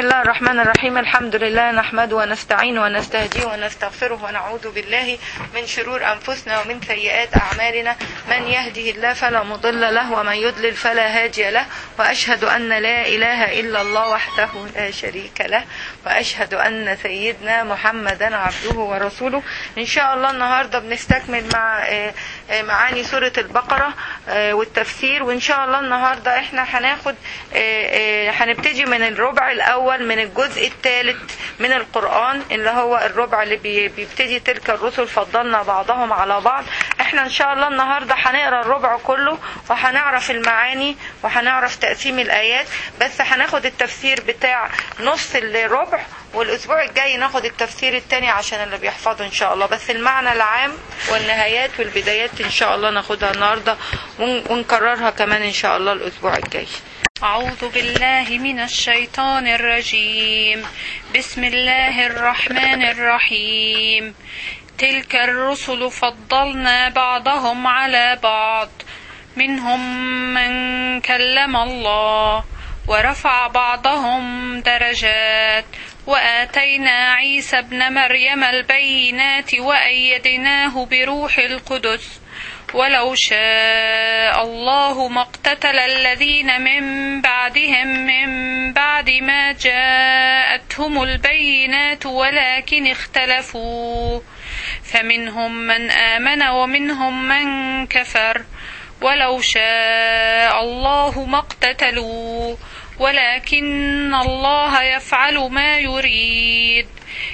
الله الرحمن الرحيم الحمد لله نحمده ونستعين ونستهديه ونستغفره ونعوذ بالله من شرور أنفسنا ومن سيئات أعمالنا من يهده الله فلا مضل له ومن يضلل فلا هادي له وأشهد أن لا إله إلا الله وحده لا شريك له وأشهد أن سيدنا محمدا عبده ورسوله إن شاء الله النهاردة بنستكمل مع آه، آه، معاني سورة البقرة آه، والتفسير وإن شاء الله النهاردة إحنا هناخد آه، آه، هنبتدي من الربع الأول من الجزء الثالث من القرآن اللي هو الربع اللي بي- بيبتدي تلك الرسل فضلنا بعضهم على بعض احنا ان شاء الله النهارده هنقرا الربع كله وهنعرف المعاني وهنعرف تقسيم الايات بس هناخد التفسير بتاع نص الربع والاسبوع الجاي ناخد التفسير التاني عشان اللي بيحفظه ان شاء الله بس المعنى العام والنهايات والبدايات ان شاء الله ناخدها النهارده ون- ونكررها كمان ان شاء الله الاسبوع الجاي أعوذ بالله من الشيطان الرجيم بسم الله الرحمن الرحيم تلك الرسل فضلنا بعضهم على بعض منهم من كلم الله ورفع بعضهم درجات وآتينا عيسى ابن مريم البينات وأيدناه بروح القدس ولو شاء الله ما اقتتل الذين من بعدهم من بعد ما جاءتهم البينات ولكن اختلفوا فمنهم من آمن ومنهم من كفر ولو شاء الله ما اقتتلوا ولكن الله يفعل ما يريد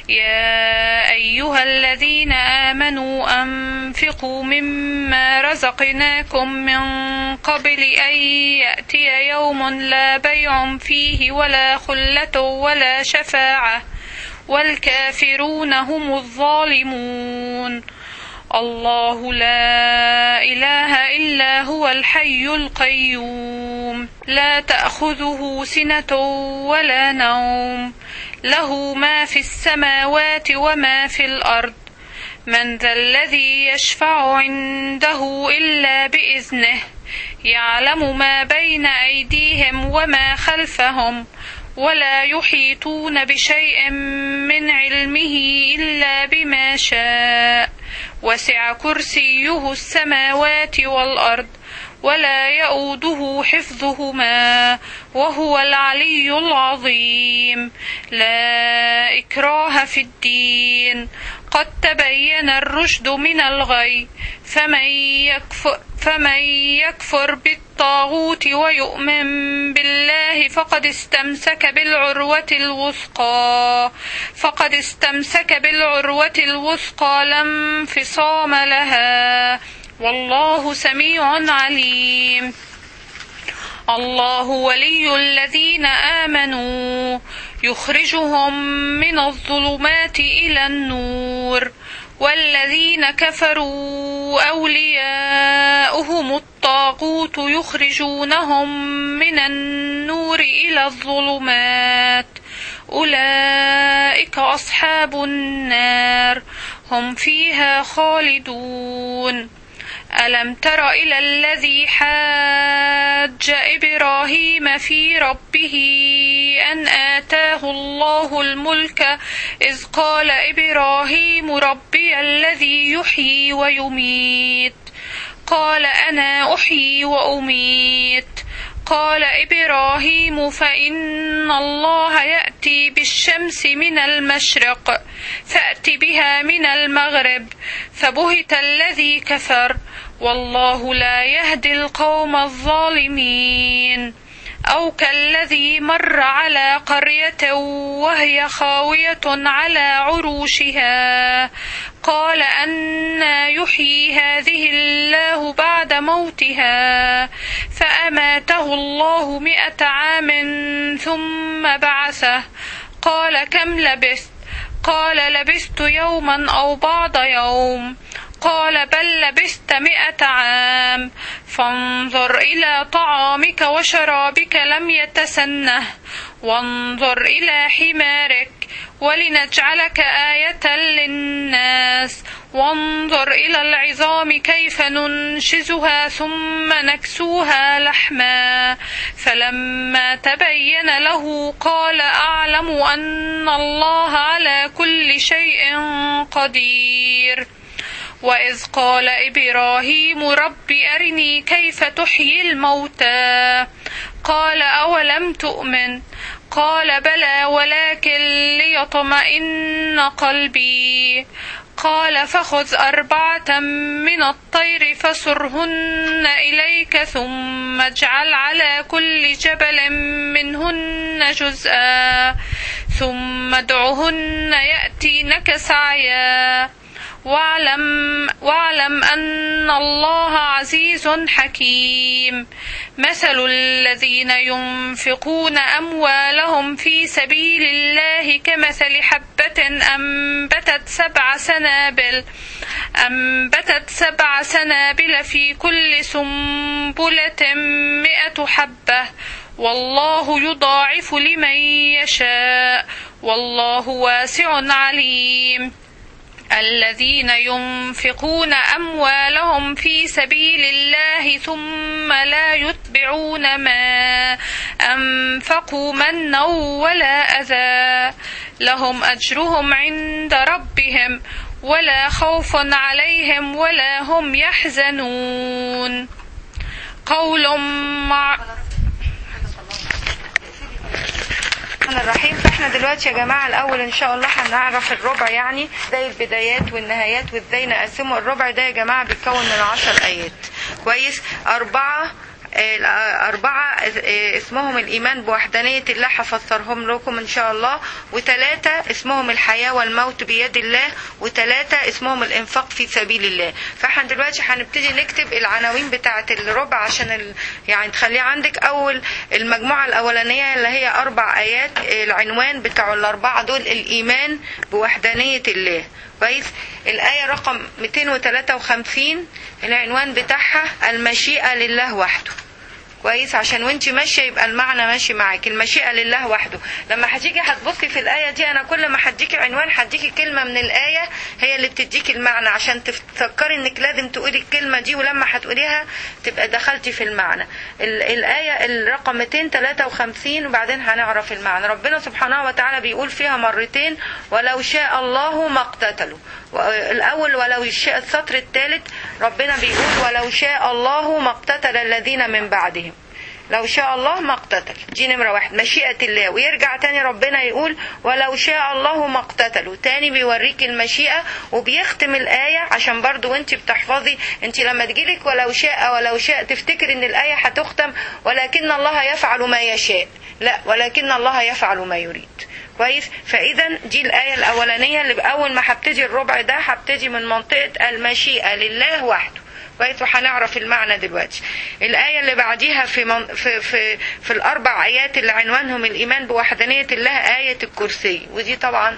يا أيها الذين آمنوا أنفقوا مما رزقناكم من قبل أن يأتي يوم لا بيع فيه ولا خلة ولا شفاعة والكافرون هم الظالمون الله لا إله إلا هو الحي القيوم لا تأخذه سنة ولا نوم له ما في السماوات وما في الأرض من ذا الذي يشفع عنده إلا بإذنه يعلم ما بين أيديهم وما خلفهم ولا يحيطون بشيء من علمه إلا بما شاء وسع كرسيه السماوات والأرض ولا يؤوده حفظهما وهو العلي العظيم لا إكراه في الدين قد تبين الرشد من الغي فمن يكفر, فمن يكفر بالطاغوت ويؤمن بالله فقد استمسك بالعروة الوثقى فقد استمسك بالعروة الوثقى لا انفصام لها والله سميع عليم الله ولي الذين آمنوا يخرجهم من الظلمات إلى النور والذين كفروا أولياؤهم الطاغوت يخرجونهم من النور إلى الظلمات أولئك أصحاب النار هم فيها خالدون ألم تر إلى الذي حاج إبراهيم في ربه أن آتاه الله الملك إذ قال إبراهيم ربي الذي يحيي ويميت قال أنا أحيي وأميت قال إبراهيم فإن الله يأتي بالشمس من المشرق فأت بها من المغرب فبهت الذي كفر والله لا يهدي القوم الظالمين أو كالذي مر على قرية وهي خاوية على عروشها قال أنا يحيي هذه الله بعد موتها فأماته الله مئة عام ثم بعثه قال كم لبثت قال لبثت يوما أو بعض يوم قال بل لبثت مئة عام فانظر إلى طعامك وشرابك لم يتسنه وانظر إلى حمارك ولنجعلك آية للناس وانظر إلى العظام كيف ننشزها ثم نكسوها لحما فلما تبين له قال أعلم أن الله على كل شيء قدير وإذ قال إبراهيم رب أرني كيف تحيي الموتى قال أولم تؤمن قال بلى ولكن ليطمئن قلبي قال فخذ أربعة من الطير فصرهن إليك ثم اجعل على كل جبل منهن جزءا ثم ادعهن يأتينك سعيا واعلم, واعلم أن الله عزيز حكيم مثل الذين ينفقون أموالهم في سبيل الله كمثل حبة أنبتت سبع سنابل أنبتت سبع سنابل في كل سنبلة مئة حبة والله يضاعف لمن يشاء والله واسع عليم الذين ينفقون أموالهم في سبيل الله ثم لا يتبعون ما أنفقوا منا ولا أذى لهم أجرهم عند ربهم ولا خوف عليهم ولا هم يحزنون قول مع الرحمن الرحيم فاحنا دلوقتي يا جماعه الاول ان شاء الله هنعرف الربع يعني زي البدايات والنهايات وازاي نقسمه الربع ده يا جماعه بيتكون من عشر ايات كويس اربعه أربعة اسمهم الإيمان بوحدانية الله هفسرهم لكم إن شاء الله وثلاثة اسمهم الحياة والموت بيد الله وثلاثة اسمهم الإنفاق في سبيل الله فاحنا دلوقتي هنبتدي نكتب العناوين بتاعة الربع عشان ال... يعني تخليه عندك أول المجموعة الأولانية اللي هي أربع آيات العنوان بتاع الأربعة دول الإيمان بوحدانية الله كويس الآية رقم 253 العنوان بتاعها المشيئة لله وحده كويس عشان وانت ماشيه يبقى المعنى ماشي معاك المشيئه لله وحده لما هتيجي هتبصي في الايه دي انا كل ما هديكي عنوان هديكي كلمه من الايه هي اللي بتديكي المعنى عشان تفكري انك لازم تقولي الكلمه دي ولما هتقوليها تبقى دخلتي في المعنى الايه الرقم 253 وبعدين هنعرف المعنى ربنا سبحانه وتعالى بيقول فيها مرتين ولو شاء الله ما اقتتلوا الاول ولو شاء السطر الثالث ربنا بيقول ولو شاء الله ما اقتتل الذين من بعدهم لو شاء الله ما اقتتل دي نمرة واحد مشيئة الله ويرجع تاني ربنا يقول ولو شاء الله ما اقتتلوا تاني بيوريك المشيئة وبيختم الآية عشان برضو وانت بتحفظي انت لما تجيلك ولو شاء ولو شاء تفتكر ان الآية هتختم ولكن الله يفعل ما يشاء لا ولكن الله يفعل ما يريد كويس فاذا دي الايه الاولانيه اللي باول ما هبتدي الربع ده هبتدي من منطقه المشيئه لله وحده كويس وهنعرف المعنى دلوقتي الآية اللي بعديها في, من في, في, في الأربع آيات اللي عنوانهم الإيمان بوحدانية الله آية الكرسي ودي طبعا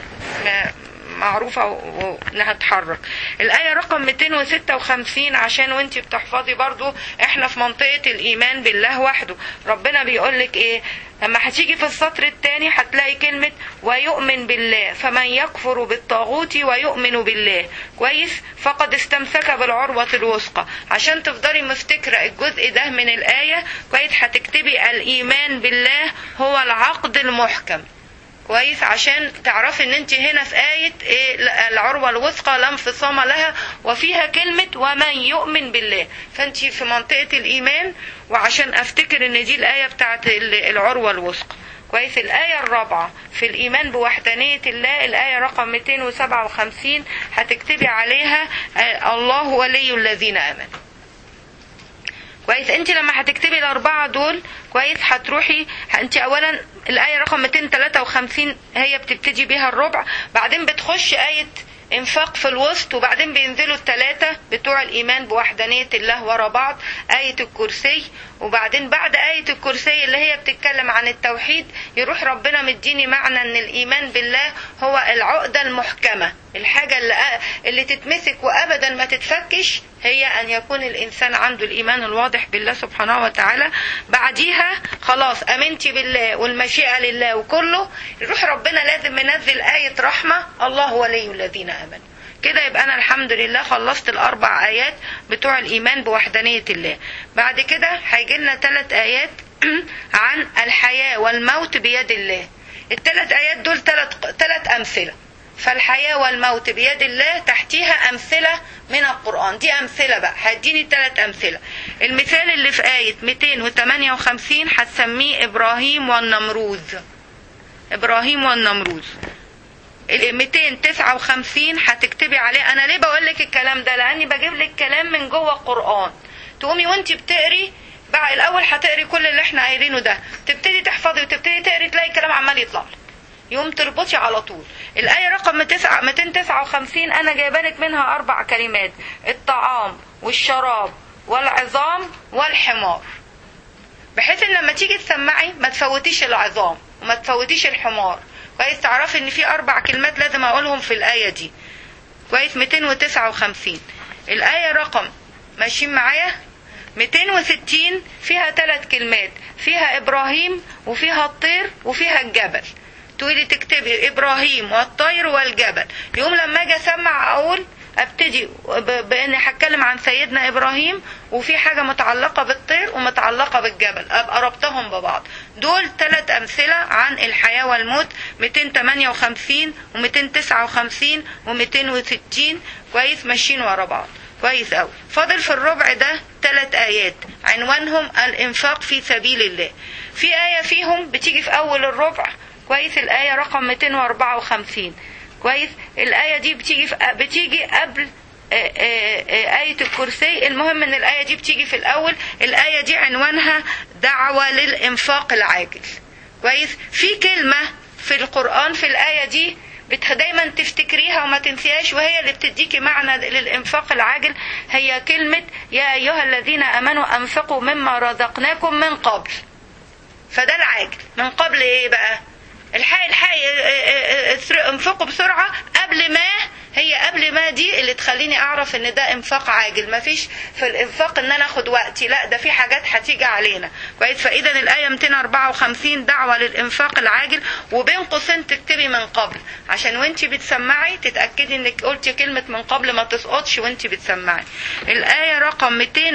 معروفة وانها تتحرك الآية رقم 256 عشان وانت بتحفظي برضو احنا في منطقة الإيمان بالله وحده ربنا بيقول لك ايه لما هتيجي في السطر الثاني هتلاقي كلمة ويؤمن بالله فمن يكفر بالطاغوت ويؤمن بالله كويس فقد استمسك بالعروة الوثقى عشان تفضلي مفتكرة الجزء ده من الآية كويس هتكتبي الإيمان بالله هو العقد المحكم كويس عشان تعرفي ان انت هنا في آية إيه العروة الوثقى لا انفصام لها وفيها كلمة ومن يؤمن بالله فانت في منطقة الإيمان وعشان افتكر ان دي الآية بتاعت العروة الوثقى كويس الآية الرابعة في الإيمان بوحدانية الله الآية رقم 257 هتكتبي عليها الله ولي الذين آمنوا كويس انت لما هتكتبي الاربعه دول كويس هتروحي انت اولا الايه رقم 253 هي بتبتدي بيها الربع بعدين بتخش ايه انفاق في الوسط وبعدين بينزلوا الثلاثة بتوع الإيمان بوحدانية الله ورا بعض آية الكرسي وبعدين بعد آية الكرسي اللي هي بتتكلم عن التوحيد يروح ربنا مديني معنى أن الإيمان بالله هو العقدة المحكمة الحاجة اللي, اللي تتمسك وأبدا ما تتفكش هي أن يكون الإنسان عنده الإيمان الواضح بالله سبحانه وتعالى بعديها خلاص أمنتي بالله والمشيئة لله وكله يروح ربنا لازم منزل آية رحمة الله ولي الذين آمنوا كده يبقى انا الحمد لله خلصت الاربع ايات بتوع الايمان بوحدانيه الله بعد كده هيجي لنا ثلاث ايات عن الحياه والموت بيد الله الثلاث ايات دول ثلاث ثلاث امثله فالحياة والموت بيد الله تحتيها أمثلة من القرآن دي أمثلة بقى هديني ثلاث أمثلة المثال اللي في آية 258 هتسميه إبراهيم والنمروز إبراهيم والنمروز ال 259 هتكتبي عليه أنا ليه بقول لك الكلام ده لأني بجيب لك كلام من جوه القرآن تقومي وانت بتقري بقى الأول هتقري كل اللي احنا قايلينه ده تبتدي تحفظي وتبتدي تقري تلاقي الكلام عمال يطلع لك يوم تربطي على طول الآية رقم 259 أنا جايبه لك منها أربع كلمات الطعام والشراب والعظام والحمار بحيث ان لما تيجي تسمعي ما تفوتيش العظام وما تفوتيش الحمار كويس تعرفي ان في اربع كلمات لازم اقولهم في الايه دي كويس 259 الايه رقم ماشيين معايا 260 فيها ثلاث كلمات فيها ابراهيم وفيها الطير وفيها الجبل تقولي تكتبي ابراهيم والطير والجبل يوم لما اجي اسمع اقول ابتدي باني هتكلم عن سيدنا ابراهيم وفي حاجه متعلقه بالطير ومتعلقه بالجبل ابقى ربطهم ببعض دول ثلاث امثله عن الحياه والموت 258 و259 و260 كويس ماشيين ورا بعض كويس قوي فاضل في الربع ده ثلاث ايات عنوانهم الانفاق في سبيل الله في ايه فيهم بتيجي في اول الربع كويس الايه رقم 254 كويس الآية دي بتيجي في بتيجي قبل آية الكرسي المهم ان الآية دي بتيجي في الأول الآية دي عنوانها دعوة للإنفاق العاجل كويس في كلمة في القرآن في الآية دي دايما تفتكريها وما تنسيهاش وهي اللي بتديكي معنى للإنفاق العاجل هي كلمة يا أيها الذين آمنوا أنفقوا مما رزقناكم من قبل فده العاجل من قبل ايه بقى الحقي الحقي انفقوا بسرعة قبل ما هي قبل ما دي اللي تخليني اعرف ان ده انفاق عاجل مفيش في الانفاق ان انا اخد وقتي لا ده في حاجات هتيجي علينا كويس فاذا الايه 254 دعوه للانفاق العاجل وبين قوسين تكتبي من قبل عشان وانت بتسمعي تتاكدي انك قلتي كلمه من قبل ما تسقطش وانت بتسمعي الايه رقم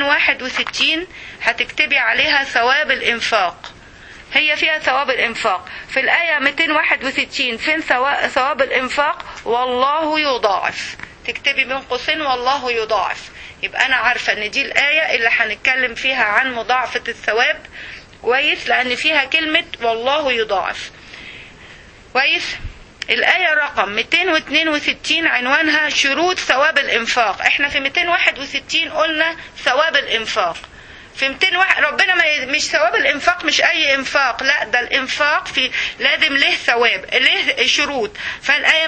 261 هتكتبي عليها ثواب الانفاق هي فيها ثواب الإنفاق في الآية 261 فين ثواب الإنفاق والله يضاعف تكتبي بين قوسين والله يضاعف يبقى أنا عارفة إن دي الآية اللي هنتكلم فيها عن مضاعفة الثواب كويس لأن فيها كلمة والله يضاعف كويس الآية رقم 262 عنوانها شروط ثواب الإنفاق احنا في 261 قلنا ثواب الإنفاق في 200 واحد ربنا ما مش ثواب الانفاق مش اي انفاق لا ده الانفاق في لازم له ثواب له شروط فالايه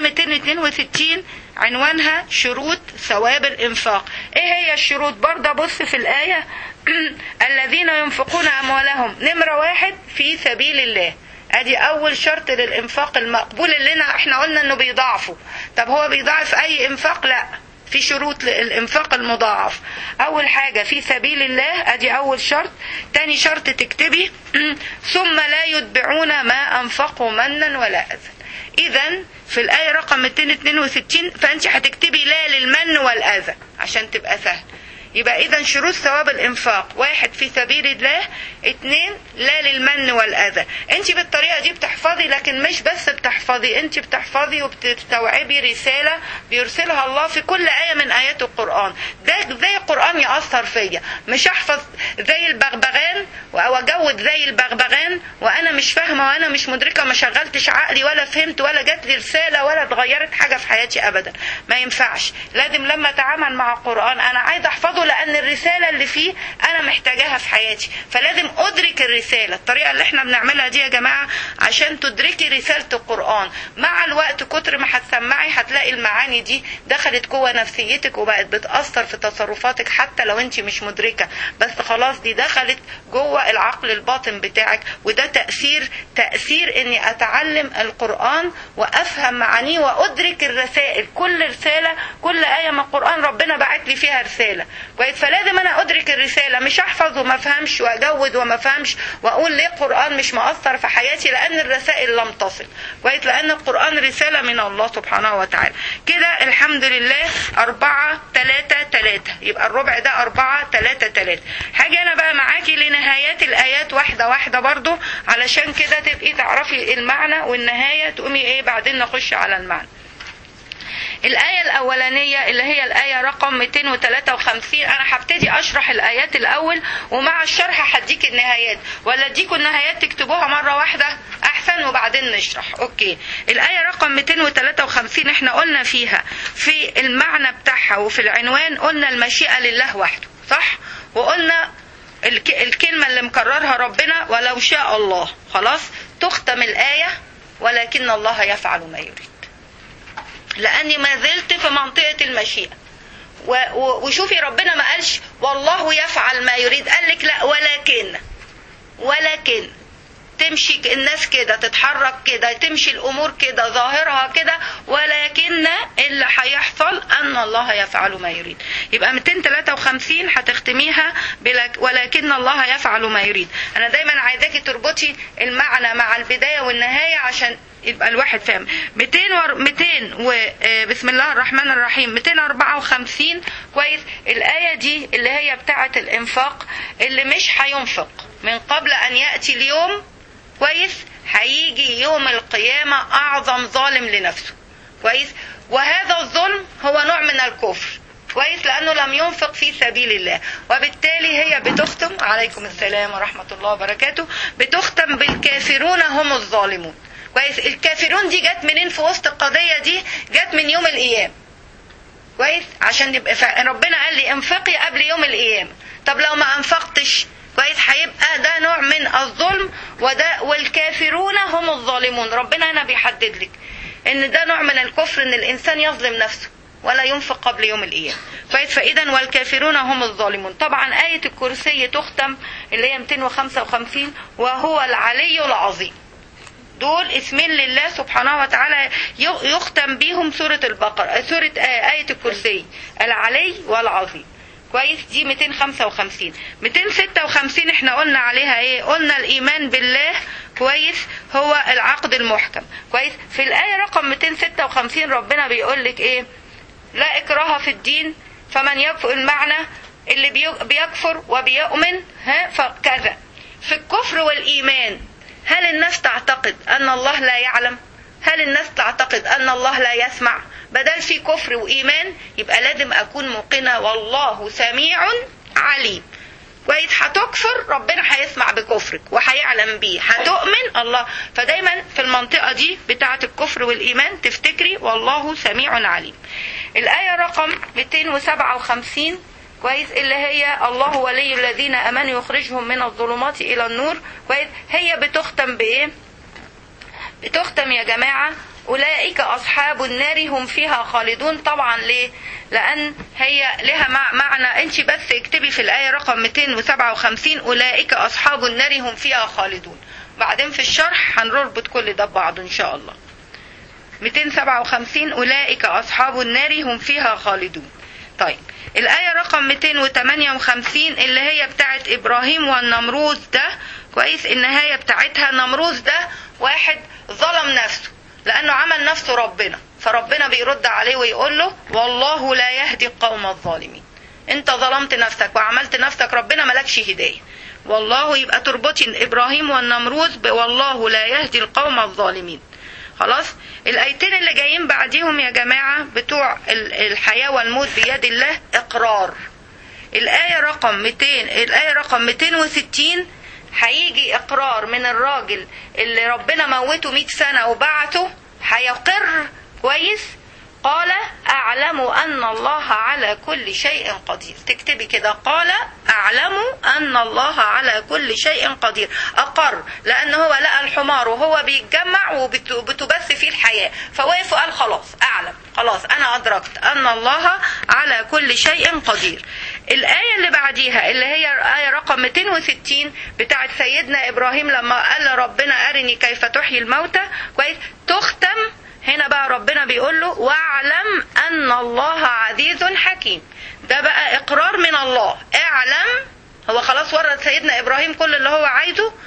262 عنوانها شروط ثواب الانفاق ايه هي الشروط برضه بص في الايه الذين ينفقون اموالهم نمره واحد في سبيل الله ادي اول شرط للانفاق المقبول اللي احنا قلنا انه بيضاعفه طب هو بيضاعف اي انفاق لا في شروط للإنفاق المضاعف أول حاجة في سبيل الله أدي أول شرط تاني شرط تكتبي ثم لا يتبعون ما أنفقوا منا ولا أذى إذا في الآية رقم 262 فأنت هتكتبي لا للمن والأذى عشان تبقى سهل يبقى إذا شروط ثواب الإنفاق واحد في سبيل الله اتنين لا للمن والأذى أنت بالطريقة دي بتحفظي لكن مش بس بتحفظي أنت بتحفظي وبتستوعبي رسالة بيرسلها الله في كل آية من آيات القرآن ده زي القرآن يأثر فيا مش أحفظ زي البغبغان أو أجود زي البغبغان وأنا مش فاهمة وأنا مش مدركة ما شغلتش عقلي ولا فهمت ولا جات لي رسالة ولا اتغيرت حاجة في حياتي أبدا ما ينفعش لازم لما أتعامل مع القرآن أنا عايزة أحفظه لان الرساله اللي فيه انا محتاجاها في حياتي فلازم ادرك الرساله الطريقه اللي احنا بنعملها دي يا جماعه عشان تدركي رساله القران مع الوقت كتر ما هتسمعي هتلاقي المعاني دي دخلت جوه نفسيتك وبقت بتاثر في تصرفاتك حتى لو انت مش مدركه بس خلاص دي دخلت جوه العقل الباطن بتاعك وده تاثير تاثير اني اتعلم القران وافهم معانيه وادرك الرسائل كل رساله كل ايه من القران ربنا بعت لي فيها رساله كويس فلازم انا ادرك الرساله مش احفظ وما افهمش واجود وما افهمش واقول ليه القران مش مؤثر في حياتي لان الرسائل لم تصل كويس لأن القرآن رسالة من الله سبحانه وتعالى كده الحمد لله أربعة تلاتة تلاتة يبقى الربع ده أربعة تلاتة تلاتة حاجة أنا بقى معاكي لنهايات الآيات واحدة واحدة برضو علشان كده تبقي تعرفي المعنى والنهاية تقومي إيه بعدين نخش على المعنى الآية الأولانية اللي هي الآية رقم 253 أنا هبتدي أشرح الآيات الأول ومع الشرح هديك النهايات ولا أديكوا النهايات تكتبوها مرة واحدة أحسن وبعدين نشرح أوكي الآية رقم 253 إحنا قلنا فيها في المعنى بتاعها وفي العنوان قلنا المشيئة لله وحده صح وقلنا الكلمة اللي مكررها ربنا ولو شاء الله خلاص تختم الآية ولكن الله يفعل ما يريد لاني ما زلت في منطقه المشيئه و و وشوفي ربنا ما قالش والله يفعل ما يريد قال لك لا ولكن ولكن تمشي الناس كده تتحرك كده تمشي الامور كده ظاهرها كده ولكن اللي هيحصل ان الله يفعل ما يريد يبقى 253 هتختميها ولكن الله يفعل ما يريد انا دايما عايزاكي تربطي المعنى مع البدايه والنهايه عشان يبقى الواحد فاهم 200 و 200 و بسم الله الرحمن الرحيم 254 كويس الايه دي اللي هي بتاعه الانفاق اللي مش هينفق من قبل ان ياتي اليوم كويس هيجي يوم القيامه اعظم ظالم لنفسه كويس وهذا الظلم هو نوع من الكفر كويس لانه لم ينفق في سبيل الله وبالتالي هي بتختم عليكم السلام ورحمه الله وبركاته بتختم بالكافرون هم الظالمون كويس الكافرون دي جت منين في وسط القضية دي جت من يوم القيامة كويس عشان يبقى ربنا قال لي انفقي قبل يوم القيامة طب لو ما انفقتش كويس هيبقى ده نوع من الظلم وده والكافرون هم الظالمون ربنا هنا بيحدد لك ان ده نوع من الكفر ان الانسان يظلم نفسه ولا ينفق قبل يوم القيامة كويس فإذا والكافرون هم الظالمون طبعا آية الكرسي تختم اللي هي 255 وهو العلي العظيم دول اسمين لله سبحانه وتعالى يختم بيهم سورة البقرة سورة آية الكرسي العلي والعظيم كويس دي 255 256 احنا قلنا عليها ايه قلنا الايمان بالله كويس هو العقد المحكم كويس في الايه رقم 256 ربنا بيقول لك ايه لا اكراه في الدين فمن يكفر المعنى اللي بيكفر وبيؤمن ها فكذا في الكفر والايمان هل الناس تعتقد ان الله لا يعلم هل الناس تعتقد ان الله لا يسمع بدل في كفر وايمان يبقى لازم اكون موقنه والله سميع عليم كويس هتكفر ربنا هيسمع بكفرك وهيعلم بيه هتؤمن الله فدايما في المنطقه دي بتاعه الكفر والايمان تفتكري والله سميع عليم الايه رقم 257 كويس اللي هي الله ولي الذين امنوا يخرجهم من الظلمات الى النور كويس هي بتختم بايه بتختم يا جماعه اولئك اصحاب النار هم فيها خالدون طبعا ليه لان هي لها معنى انت بس اكتبي في الايه رقم 257 اولئك اصحاب النار هم فيها خالدون بعدين في الشرح هنربط كل ده ببعضه ان شاء الله 257 اولئك اصحاب النار هم فيها خالدون طيب الآية رقم 258 اللي هي بتاعت إبراهيم والنمروز ده كويس النهاية بتاعتها نمروز ده واحد ظلم نفسه لأنه عمل نفسه ربنا فربنا بيرد عليه ويقول له والله لا يهدي القوم الظالمين انت ظلمت نفسك وعملت نفسك ربنا ملكش هداية والله يبقى تربطي إبراهيم والنمروز والله لا يهدي القوم الظالمين خلاص الايتين اللي جايين بعديهم يا جماعة بتوع الحياة والموت بيد الله اقرار الاية رقم 200 الاية رقم 260 هيجي اقرار من الراجل اللي ربنا موته 100 سنة وبعته هيقر كويس قال أعلم أن الله على كل شيء قدير تكتبي كده قال أعلم أن الله على كل شيء قدير أقر لأن هو لقى الحمار وهو بيتجمع وبتبث فيه الحياة فوقف وقال خلاص أعلم خلاص أنا أدركت أن الله على كل شيء قدير الآية اللي بعديها اللي هي آية رقم 260 بتاعت سيدنا إبراهيم لما قال ربنا أرني كيف تحيي الموتى كويس تختم هنا بقى ربنا بيقول له واعلم ان الله عزيز حكيم ده بقى اقرار من الله اعلم هو خلاص ورد سيدنا ابراهيم كل اللي هو عايزه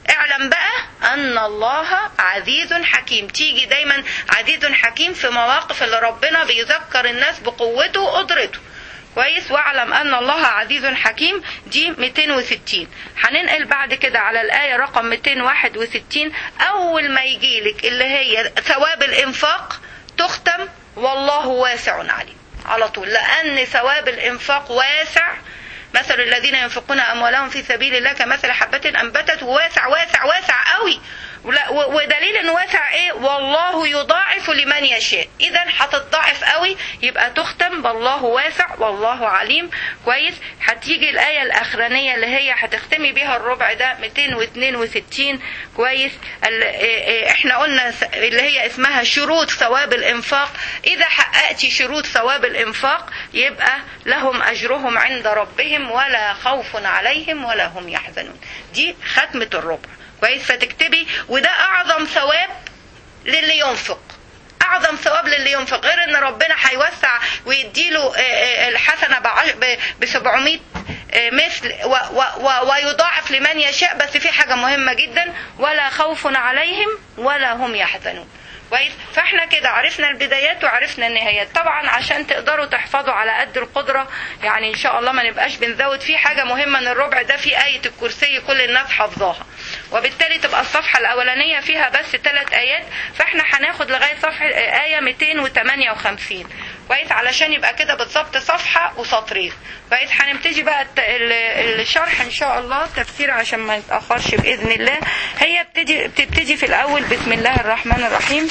اعلم بقى ان الله عزيز حكيم تيجي دايما عزيز حكيم في مواقف اللي ربنا بيذكر الناس بقوته وقدرته كويس واعلم ان الله عزيز حكيم دي 260 هننقل بعد كده على الايه رقم 261 اول ما يجيلك اللي هي ثواب الانفاق تختم والله واسع عليم على طول لان ثواب الانفاق واسع مثل الذين ينفقون اموالهم في سبيل الله كمثل حبه انبتت واسع واسع واسع قوي ودليل انه واسع ايه والله يضاعف لمن يشاء اذا هتضاعف قوي يبقى تختم بالله واسع والله عليم كويس هتيجي الايه الاخرانيه اللي هي هتختمي بيها الربع ده 262 كويس احنا قلنا اللي هي اسمها شروط ثواب الانفاق اذا حققتي شروط ثواب الانفاق يبقى لهم اجرهم عند ربهم ولا خوف عليهم ولا هم يحزنون دي ختمه الربع كويس فتكتبي وده اعظم ثواب للي ينفق اعظم ثواب للي ينفق غير ان ربنا هيوسع ويديله الحسنه ب 700 مثل ويضاعف لمن يشاء بس في حاجه مهمه جدا ولا خوف عليهم ولا هم يحزنون كويس فاحنا كده عرفنا البدايات وعرفنا النهايات طبعا عشان تقدروا تحفظوا على قد القدره يعني ان شاء الله ما نبقاش بنزود فيه حاجه مهمه ان الربع ده فيه ايه الكرسي كل الناس حافظاها وبالتالي تبقى الصفحه الاولانيه فيها بس ثلاث ايات فاحنا هناخد لغايه صفحه ايه 258 كويس علشان يبقى كده بالظبط صفحه وسطرين كويس هنبتدي بقى الشرح ان شاء الله تفسير عشان ما نتاخرش باذن الله هي بتدي بتبتدي في الاول بسم الله الرحمن الرحيم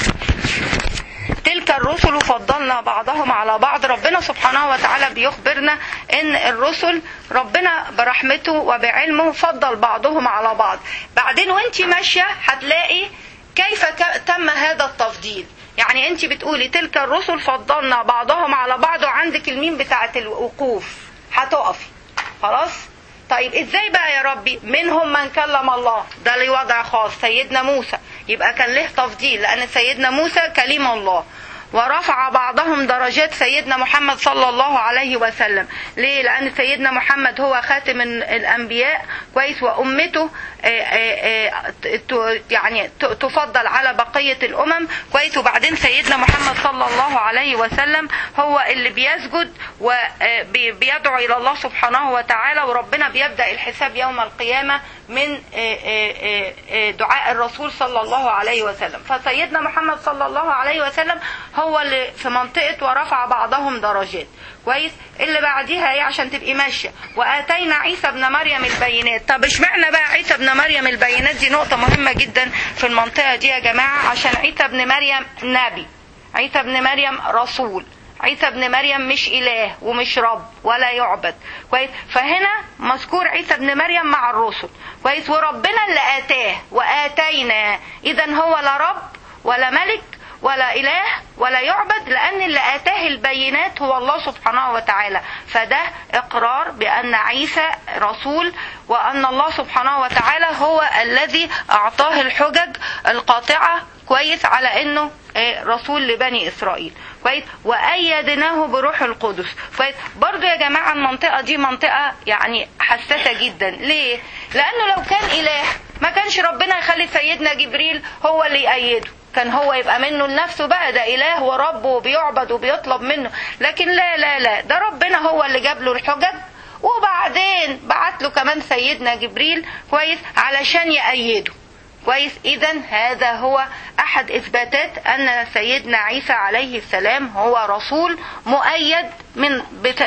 تلك الرسل فضلنا بعضهم على بعض ربنا سبحانه وتعالى بيخبرنا ان الرسل ربنا برحمته وبعلمه فضل بعضهم على بعض بعدين وانت ماشيه هتلاقي كيف تم هذا التفضيل يعني انت بتقولي تلك الرسل فضلنا بعضهم على بعض وعندك الميم بتاعه الوقوف هتقفي خلاص طيب ازاي بقى يا ربي منهم من كلم الله ده ليه وضع خاص سيدنا موسى يبقى كان له تفضيل لان سيدنا موسى كلم الله ورفع بعضهم درجات سيدنا محمد صلى الله عليه وسلم ليه لان سيدنا محمد هو خاتم الانبياء كويس وامته يعني تفضل على بقيه الامم كويس وبعدين سيدنا محمد صلى الله عليه وسلم هو اللي بيسجد وبيدعو الى الله سبحانه وتعالى وربنا بيبدا الحساب يوم القيامه من دعاء الرسول صلى الله عليه وسلم فسيدنا محمد صلى الله عليه وسلم هو اللي في منطقة ورفع بعضهم درجات كويس اللي بعديها ايه عشان تبقي ماشيه واتينا عيسى ابن مريم البينات طب اشمعنى بقى عيسى ابن مريم البينات دي نقطه مهمه جدا في المنطقه دي يا جماعه عشان عيسى ابن مريم نبي عيسى ابن مريم رسول عيسى ابن مريم مش اله ومش رب ولا يعبد كويس فهنا مذكور عيسى ابن مريم مع الرسل كويس وربنا اللي اتاه واتينا اذا هو لا رب ولا ملك ولا إله ولا يعبد لأن اللي آتاه البينات هو الله سبحانه وتعالى فده إقرار بأن عيسى رسول وأن الله سبحانه وتعالى هو الذي أعطاه الحجج القاطعة كويس على أنه رسول لبني إسرائيل كويس وأيدناه بروح القدس كويس برضو يا جماعة المنطقة دي منطقة يعني حساسة جدا ليه لأنه لو كان إله ما كانش ربنا يخلي سيدنا جبريل هو اللي يأيده كان هو يبقى منه لنفسه بقى ده اله ورب وبيعبد وبيطلب منه لكن لا لا لا ده ربنا هو اللي جاب له الحجج وبعدين بعت له كمان سيدنا جبريل كويس علشان يأيده كويس اذا هذا هو احد اثباتات ان سيدنا عيسى عليه السلام هو رسول مؤيد من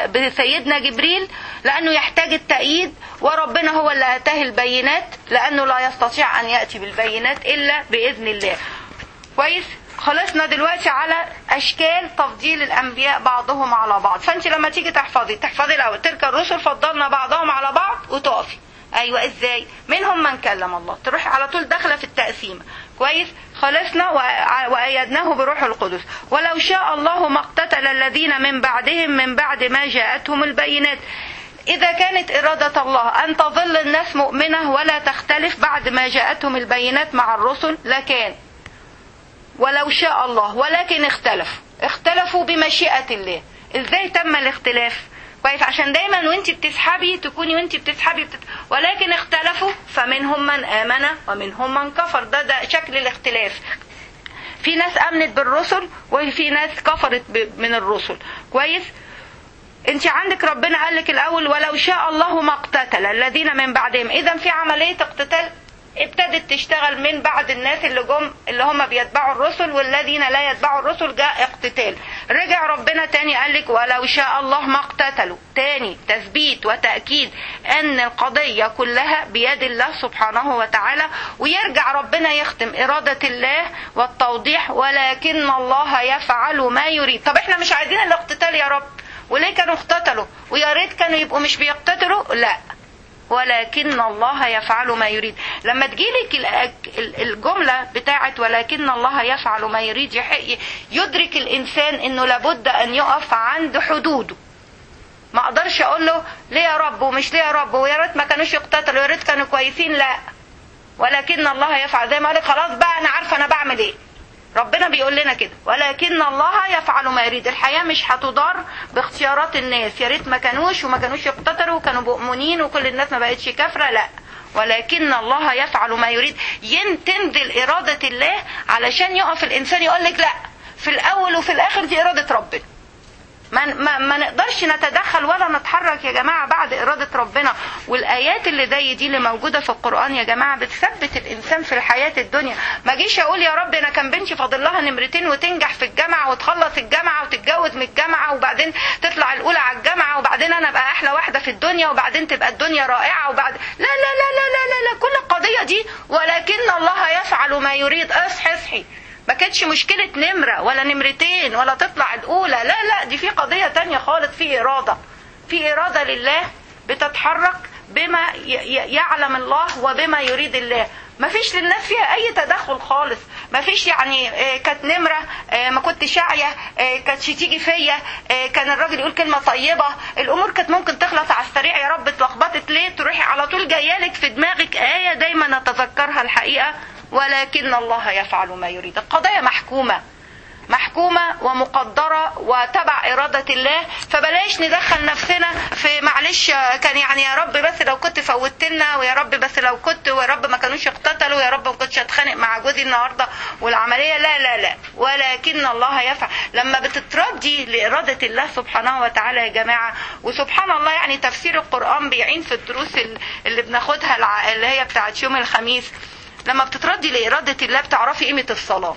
بسيدنا جبريل لانه يحتاج التأييد وربنا هو اللي اتاه البينات لانه لا يستطيع ان ياتي بالبينات الا باذن الله كويس خلصنا دلوقتي على اشكال تفضيل الانبياء بعضهم على بعض فانت لما تيجي تحفظي تحفظي الاول تلك الرسل فضلنا بعضهم على بعض وتقفي ايوه ازاي منهم من كلم الله تروح على طول داخله في التقسيمه كويس خلصنا وايدناه بروح القدس ولو شاء الله ما اقتتل الذين من بعدهم من بعد ما جاءتهم البينات إذا كانت إرادة الله أن تظل الناس مؤمنة ولا تختلف بعد ما جاءتهم البينات مع الرسل لكان ولو شاء الله ولكن اختلفوا اختلفوا بمشيئة الله ازاي تم الاختلاف كويس عشان دايما وانت بتسحبي تكوني وانت بتسحبي بتت... ولكن اختلفوا فمنهم من امن ومنهم من كفر ده ده شكل الاختلاف في ناس امنت بالرسل وفي ناس كفرت ب... من الرسل كويس انت عندك ربنا قال لك الاول ولو شاء الله ما اقتتل الذين من بعدهم اذا في عمليه اقتتال ابتدت تشتغل من بعد الناس اللي جم اللي هم بيتبعوا الرسل والذين لا يتبعوا الرسل جاء اقتتال رجع ربنا تاني قال لك ولو شاء الله ما اقتتلوا تاني تثبيت وتأكيد ان القضية كلها بيد الله سبحانه وتعالى ويرجع ربنا يختم إرادة الله والتوضيح ولكن الله يفعل ما يريد طب احنا مش عايزين الاقتتال يا رب وليه كانوا اقتتلوا ويا ريت كانوا يبقوا مش بيقتتلوا لا ولكن الله يفعل ما يريد لما تجيلك الجملة بتاعت ولكن الله يفعل ما يريد يدرك الإنسان أنه لابد أن يقف عند حدوده ما اقدرش اقول له ليه يا رب ومش ليه يا رب ويا ريت ما كانوش يقتتلوا يا ريت كانوا كويسين لا ولكن الله يفعل زي ما قالك خلاص بقى انا عارفه انا بعمل ايه ربنا بيقول لنا كده ولكن الله يفعل ما يريد الحياة مش هتدار باختيارات الناس يا ريت ما كانوش وما كانوش يقتتلوا وكانوا مؤمنين وكل الناس ما بقتش كافرة لا ولكن الله يفعل ما يريد تنزل إرادة الله علشان يقف الإنسان يقول لك لا في الأول وفي الآخر دي إرادة ربنا ما, ما, ما نقدرش نتدخل ولا نتحرك يا جماعة بعد إرادة ربنا والآيات اللي زي دي اللي موجودة في القرآن يا جماعة بتثبت الإنسان في الحياة الدنيا ما جيش أقول يا رب أنا كان بنتي فاضل لها نمرتين وتنجح في الجامعة وتخلص الجامعة وتتجوز من الجامعة وبعدين تطلع الأولى على الجامعة وبعدين أنا أبقى أحلى واحدة في الدنيا وبعدين تبقى الدنيا رائعة وبعد لا لا لا لا لا لا, لا. كل القضية دي ولكن الله يفعل ما يريد اصحي اصحي ما كانتش مشكلة نمرة ولا نمرتين ولا تطلع الأولى لا لا دي في قضية تانية خالص في إرادة في إرادة لله بتتحرك بما يعلم الله وبما يريد الله ما فيش للناس فيها اي تدخل خالص ما فيش يعني كانت نمرة ما كنت شاعية كانت تيجي فيا كان الراجل يقول كلمة طيبة الامور كانت ممكن تخلص على السريع يا رب اتلخبطت ليه تروحي على طول جايالك في دماغك آية دايما نتذكرها الحقيقة ولكن الله يفعل ما يريد القضايا محكومة محكومة ومقدرة وتبع إرادة الله فبلاش ندخل نفسنا في معلش كان يعني يا رب بس لو كنت فوتت لنا ويا رب بس لو كنت ويا رب ما كانوش اقتتلوا يا رب ما كنتش اتخانق مع جوزي النهارده والعملية لا لا لا ولكن الله يفعل لما بتتردي لإرادة الله سبحانه وتعالى يا جماعة وسبحان الله يعني تفسير القرآن بيعين في الدروس اللي بناخدها اللي هي بتاعت يوم الخميس لما بتتردي لإرادة الله بتعرفي قيمة الصلاة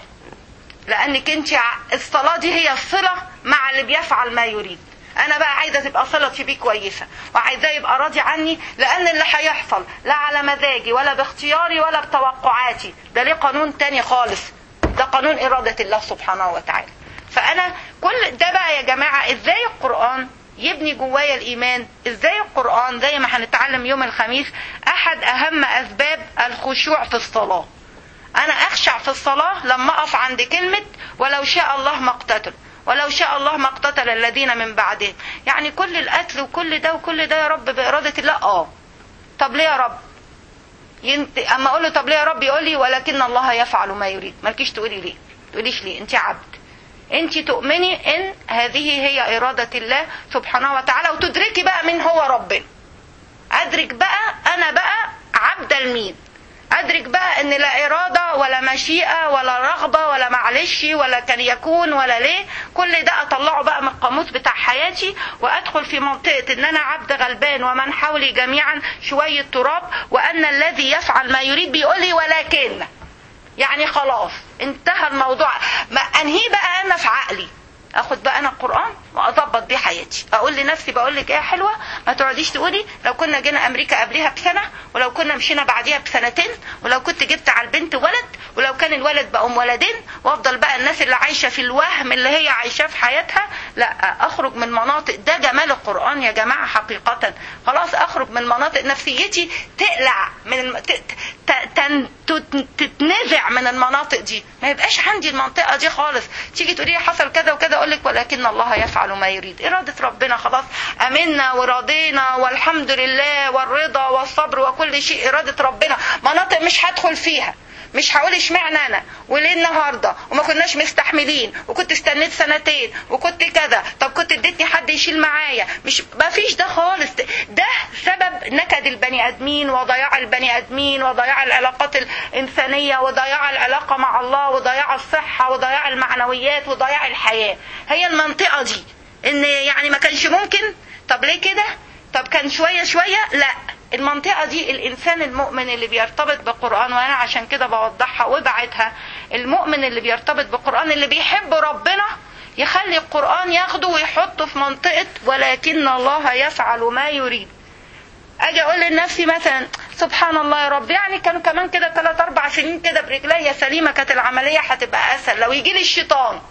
لانك انت الصلاه دي هي الصله مع اللي بيفعل ما يريد انا بقى عايزه تبقى صلتي بيه كويسه وعايزاه يبقى راضي عني لان اللي هيحصل لا على مزاجي ولا باختياري ولا بتوقعاتي ده ليه قانون تاني خالص ده قانون اراده الله سبحانه وتعالى فانا كل ده بقى يا جماعه ازاي القران يبني جوايا الايمان ازاي القران زي ما هنتعلم يوم الخميس احد اهم اسباب الخشوع في الصلاه انا اخشع في الصلاة لما اقف عند كلمة ولو شاء الله ما اقتتل ولو شاء الله ما اقتتل الذين من بعدهم يعني كل القتل وكل ده وكل ده يا رب بإرادة الله اه طب ليه يا رب ينت... اما اقول له طب ليه يا رب يقول لي ولكن الله يفعل ما يريد مالكيش تقولي ليه تقوليش ليه انت عبد انت تؤمني ان هذه هي إرادة الله سبحانه وتعالى وتدركي بقى مين هو ربنا ادرك بقى انا بقى عبد المين ادرك بقى ان لا اراده ولا مشيئه ولا رغبه ولا معلش ولا كان يكون ولا ليه كل ده اطلعه بقى من القاموس بتاع حياتي وادخل في منطقه ان انا عبد غلبان ومن حولي جميعا شويه تراب وان الذي يفعل ما يريد بيقول لي ولكن يعني خلاص انتهى الموضوع ما انهيه بقى انا في عقلي اخد بقى انا القران واظبط بيه حياتي اقول لنفسي بقول لك ايه يا حلوه ما تقعديش تقولي لو كنا جينا امريكا قبلها بسنه ولو كنا مشينا بعديها بسنتين ولو كنت جبت على البنت ولد ولو كان الولد بقوا ولدين وافضل بقى الناس اللي عايشه في الوهم اللي هي عايشاه في حياتها لا اخرج من مناطق ده جمال القران يا جماعه حقيقه خلاص اخرج من مناطق نفسيتي تقلع من تتنزع من المناطق دي ما يبقاش عندي المنطقه دي خالص تيجي تقولي حصل كذا وكذا اقول لك ولكن الله يفعل ما يريد اراده ربنا خلاص امنا ورضينا والحمد لله والرضا والصبر وكل شيء اراده ربنا مناطق مش هدخل فيها مش هقول اشمعنى انا وليه النهارده وما كناش مستحملين وكنت استنيت سنتين وكنت كذا طب كنت اديتني حد يشيل معايا مش ما فيش ده خالص ده سبب نكد البني ادمين وضياع البني ادمين وضياع العلاقات الانسانيه وضياع العلاقه مع الله وضياع الصحه وضياع المعنويات وضياع الحياه هي المنطقه دي ان يعني ما كانش ممكن طب ليه كده طب كان شويه شويه لا المنطقة دي الإنسان المؤمن اللي بيرتبط بالقرآن وأنا عشان كده بوضحها وبعتها المؤمن اللي بيرتبط بالقرآن اللي بيحب ربنا يخلي القرآن ياخده ويحطه في منطقة ولكن الله يفعل ما يريد اجي اقول لنفسي مثلا سبحان الله يا رب يعني كانوا كمان كده ثلاث اربع سنين كده برجليا سليمه كانت العمليه هتبقى اسهل لو يجي لي الشيطان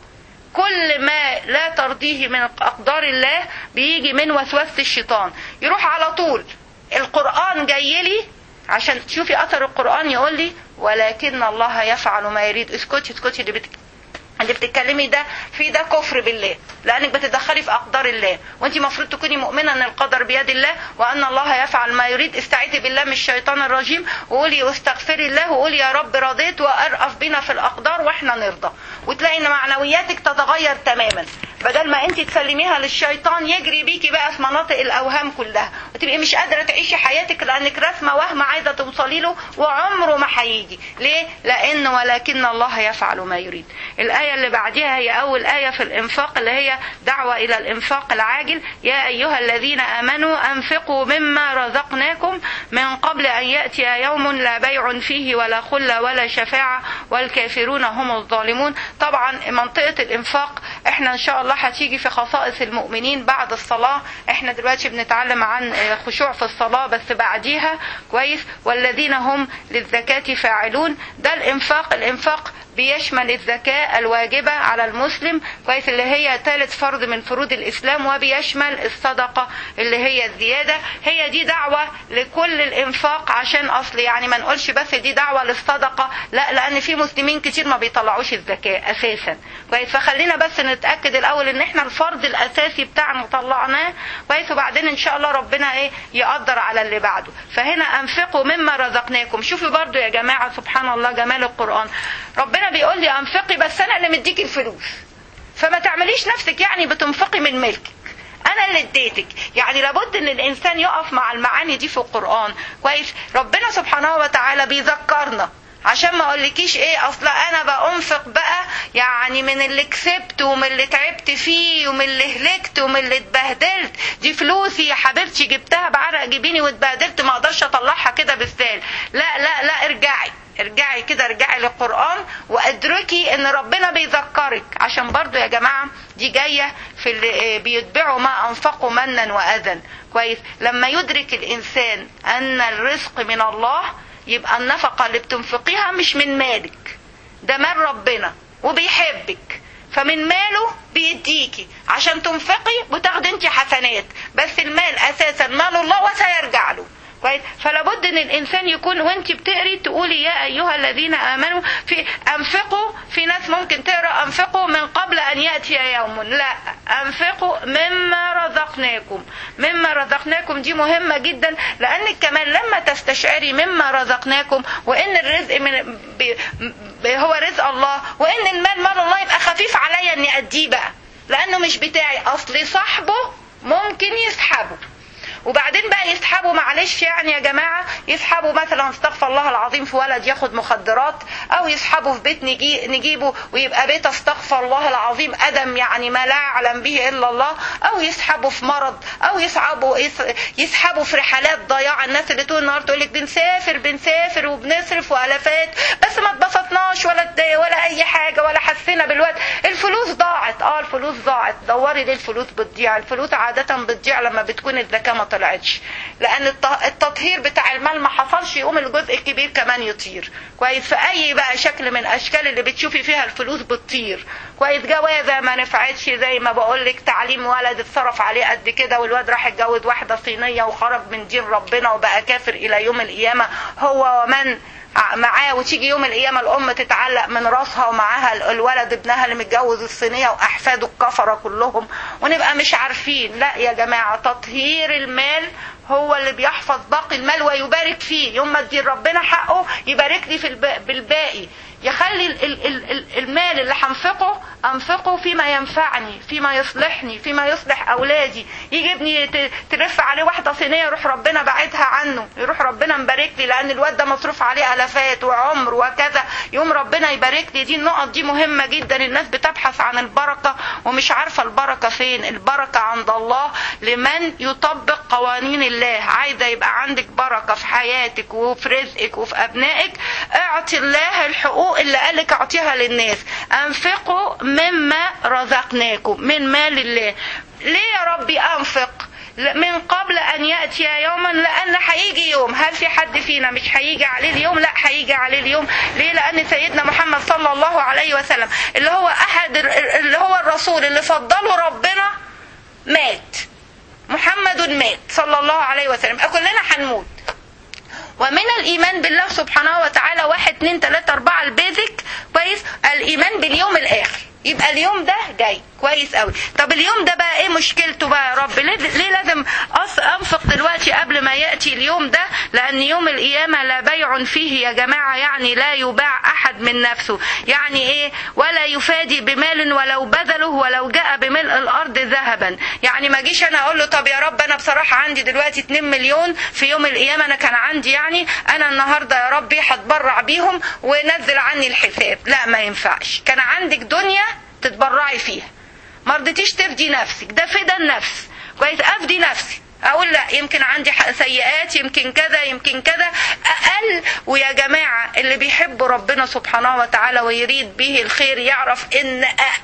كل ما لا ترضيه من اقدار الله بيجي من وسوسه الشيطان يروح على طول القرآن جاي لي عشان تشوفي أثر القرآن يقول لي ولكن الله يفعل ما يريد اسكتي اسكتي اللي بتك... اللي بتتكلمي ده في ده كفر بالله لانك بتدخلي في اقدار الله وانت المفروض تكوني مؤمنه ان القدر بيد الله وان الله يفعل ما يريد استعيذي بالله من الشيطان الرجيم وقولي واستغفري الله وقولي يا رب رضيت وارأف بنا في الاقدار واحنا نرضى وتلاقي ان معنوياتك تتغير تماما بدل ما انت تسلميها للشيطان يجري بيكي بقى في مناطق الاوهام كلها وتبقي مش قادره تعيشي حياتك لانك راسمه وهم عايزه توصلي له وعمره ما هيجي ليه لان ولكن الله يفعل ما يريد الايه اللي بعديها هي اول ايه في الانفاق اللي هي دعوه الى الانفاق العاجل يا ايها الذين امنوا انفقوا مما رزقناكم من قبل ان ياتي يوم لا بيع فيه ولا خله ولا شفاعه والكافرون هم الظالمون طبعا منطقه الانفاق احنا ان شاء الله هتيجي في خصائص المؤمنين بعد الصلاه احنا دلوقتي بنتعلم عن خشوع في الصلاه بس بعديها كويس والذين هم للزكاه فاعلون ده الانفاق الانفاق بيشمل الزكاة الواجبة على المسلم كويس اللي هي ثالث فرض من فروض الإسلام وبيشمل الصدقة اللي هي الزيادة هي دي دعوة لكل الإنفاق عشان أصل يعني ما نقولش بس دي دعوة للصدقة لا لأن في مسلمين كتير ما بيطلعوش الزكاة أساسا كويس فخلينا بس نتأكد الأول إن إحنا الفرض الأساسي بتاعنا طلعناه كويس وبعدين إن شاء الله ربنا إيه يقدر على اللي بعده فهنا أنفقوا مما رزقناكم شوفوا برضو يا جماعة سبحان الله جمال القرآن ربنا بيقول لي انفقي بس انا اللي مديك الفلوس فما تعمليش نفسك يعني بتنفقي من ملكك انا اللي اديتك يعني لابد ان الانسان يقف مع المعاني دي في القران كويس ربنا سبحانه وتعالى بيذكرنا عشان ما اقولكيش ايه اصلا انا بانفق بقى يعني من اللي كسبت ومن اللي تعبت فيه ومن اللي هلكت ومن اللي اتبهدلت دي فلوسي يا حبيبتي جبتها بعرق جبيني واتبهدلت ما اقدرش اطلعها كده بالسهل لا لا لا ارجعي ارجعي كده ارجعي للقرآن وادركي ان ربنا بيذكرك عشان برضو يا جماعة دي جاية في اللي بيتبعوا ما انفقوا منا واذى كويس لما يدرك الانسان ان الرزق من الله يبقى النفقة اللي بتنفقيها مش من مالك ده مال ربنا وبيحبك فمن ماله بيديكي عشان تنفقي وتاخدي انت حسنات بس المال اساسا مال الله وسيرجع له كويس فلا بد ان الانسان يكون وانت بتقري تقولي يا ايها الذين امنوا في انفقوا في ناس ممكن تقرا انفقوا من قبل ان ياتي يوم لا انفقوا مما رزقناكم مما رزقناكم دي مهمه جدا لانك كمان لما تستشعري مما رزقناكم وان الرزق من ب ب هو رزق الله وان المال مال الله يبقى خفيف عليا اني اديه بقى لانه مش بتاعي اصلي صاحبه ممكن يسحبه وبعدين بقى يسحبوا معلش يعني يا جماعة يسحبوا مثلا استغفر الله العظيم في ولد ياخد مخدرات او يسحبوا في بيت نجي نجيبه ويبقى بيت استغفر الله العظيم ادم يعني ما لا يعلم به الا الله او يسحبوا في مرض او يسحبوا يسحبوا في رحلات ضياع الناس اللي طول النهار تقول لك بنسافر بنسافر وبنصرف والافات بس ما اتبسطناش ولا ولا اي حاجة ولا حسينا بالوقت الفلوس ضاعت اه الفلوس ضاعت دوري ليه الفلوس بتضيع الفلوس عادة بتضيع لما بتكون الزكاة ما طلعتش لان التطهير بتاع المال ما حصلش يقوم الجزء الكبير كمان يطير كويس في اي بقى شكل من اشكال اللي بتشوفي فيها الفلوس بتطير كويس جوازه ما نفعتش زي ما بقول لك تعليم ولد اتصرف عليه قد كده والواد راح اتجوز واحده صينيه وخرج من دين ربنا وبقى كافر الى يوم القيامه هو ومن ع- معاه وتيجي يوم القيامه الام تتعلق من راسها ومعاها ال- الولد ابنها اللي متجوز الصينيه واحفاده الكفره كلهم ونبقى مش عارفين لا يا جماعه تطهير المال هو اللي بيحفظ باقي المال ويبارك فيه يوم ما تدير ربنا حقه يبارك لي في الب- بالباقي يخلي ال- ال- ال- ال- المال اللي هنفقه انفقه فيما ينفعني فيما يصلحني فيما يصلح اولادي يجي ابني ت- تلف عليه واحده صينيه يروح ربنا باعدها عنه يروح ربنا مبارك لي لان الواد ده مصروف عليه الافات وعمر وكذا يوم ربنا يبارك لي دي النقط دي مهمه جدا الناس بتبحث عن البركه ومش عارفه البركه فين البركه عند الله لمن يطبق قوانين الله عايزه يبقى عندك بركه في حياتك وفي رزقك وفي ابنائك اعطي الله الحقوق اللي قالك اعطيها للناس انفقوا مما رزقناكم من مال الله ليه يا ربي انفق لا- من قبل ان ياتي يوما لان هيجي يوم هل في حد فينا مش هيجي عليه اليوم لا هيجي عليه اليوم ليه لان سيدنا محمد صلى الله عليه وسلم اللي هو احد اللي هو الرسول اللي فضله ربنا مات محمد مات صلى الله عليه وسلم كلنا هنموت ومن الايمان بالله سبحانه وتعالى واحد اتنين تلاته اربعه البيزك كويس الايمان باليوم الاخر يبقى اليوم ده جاي كويس قوي طب اليوم ده بقى ايه مشكلته بقى يا رب ليه, ليه لازم أص انفق دلوقتي قبل ما ياتي اليوم ده لان يوم القيامه لا بيع فيه يا جماعه يعني لا يباع احد من نفسه يعني ايه ولا يفادي بمال ولو بذله ولو جاء بملء الارض ذهبا يعني ما اجيش انا اقول له طب يا رب انا بصراحه عندي دلوقتي 2 مليون في يوم القيامه انا كان عندي يعني انا النهارده يا ربي هتبرع بيهم ونزل عني الحساب لا ما ينفعش كان عندك دنيا تتبرعي فيها ما رضيتيش تفدي نفسك ده فدا النفس كويس افدي نفسي اقول لا يمكن عندي حق سيئات يمكن كذا يمكن كذا اقل ويا جماعه اللي بيحب ربنا سبحانه وتعالى ويريد به الخير يعرف ان أ-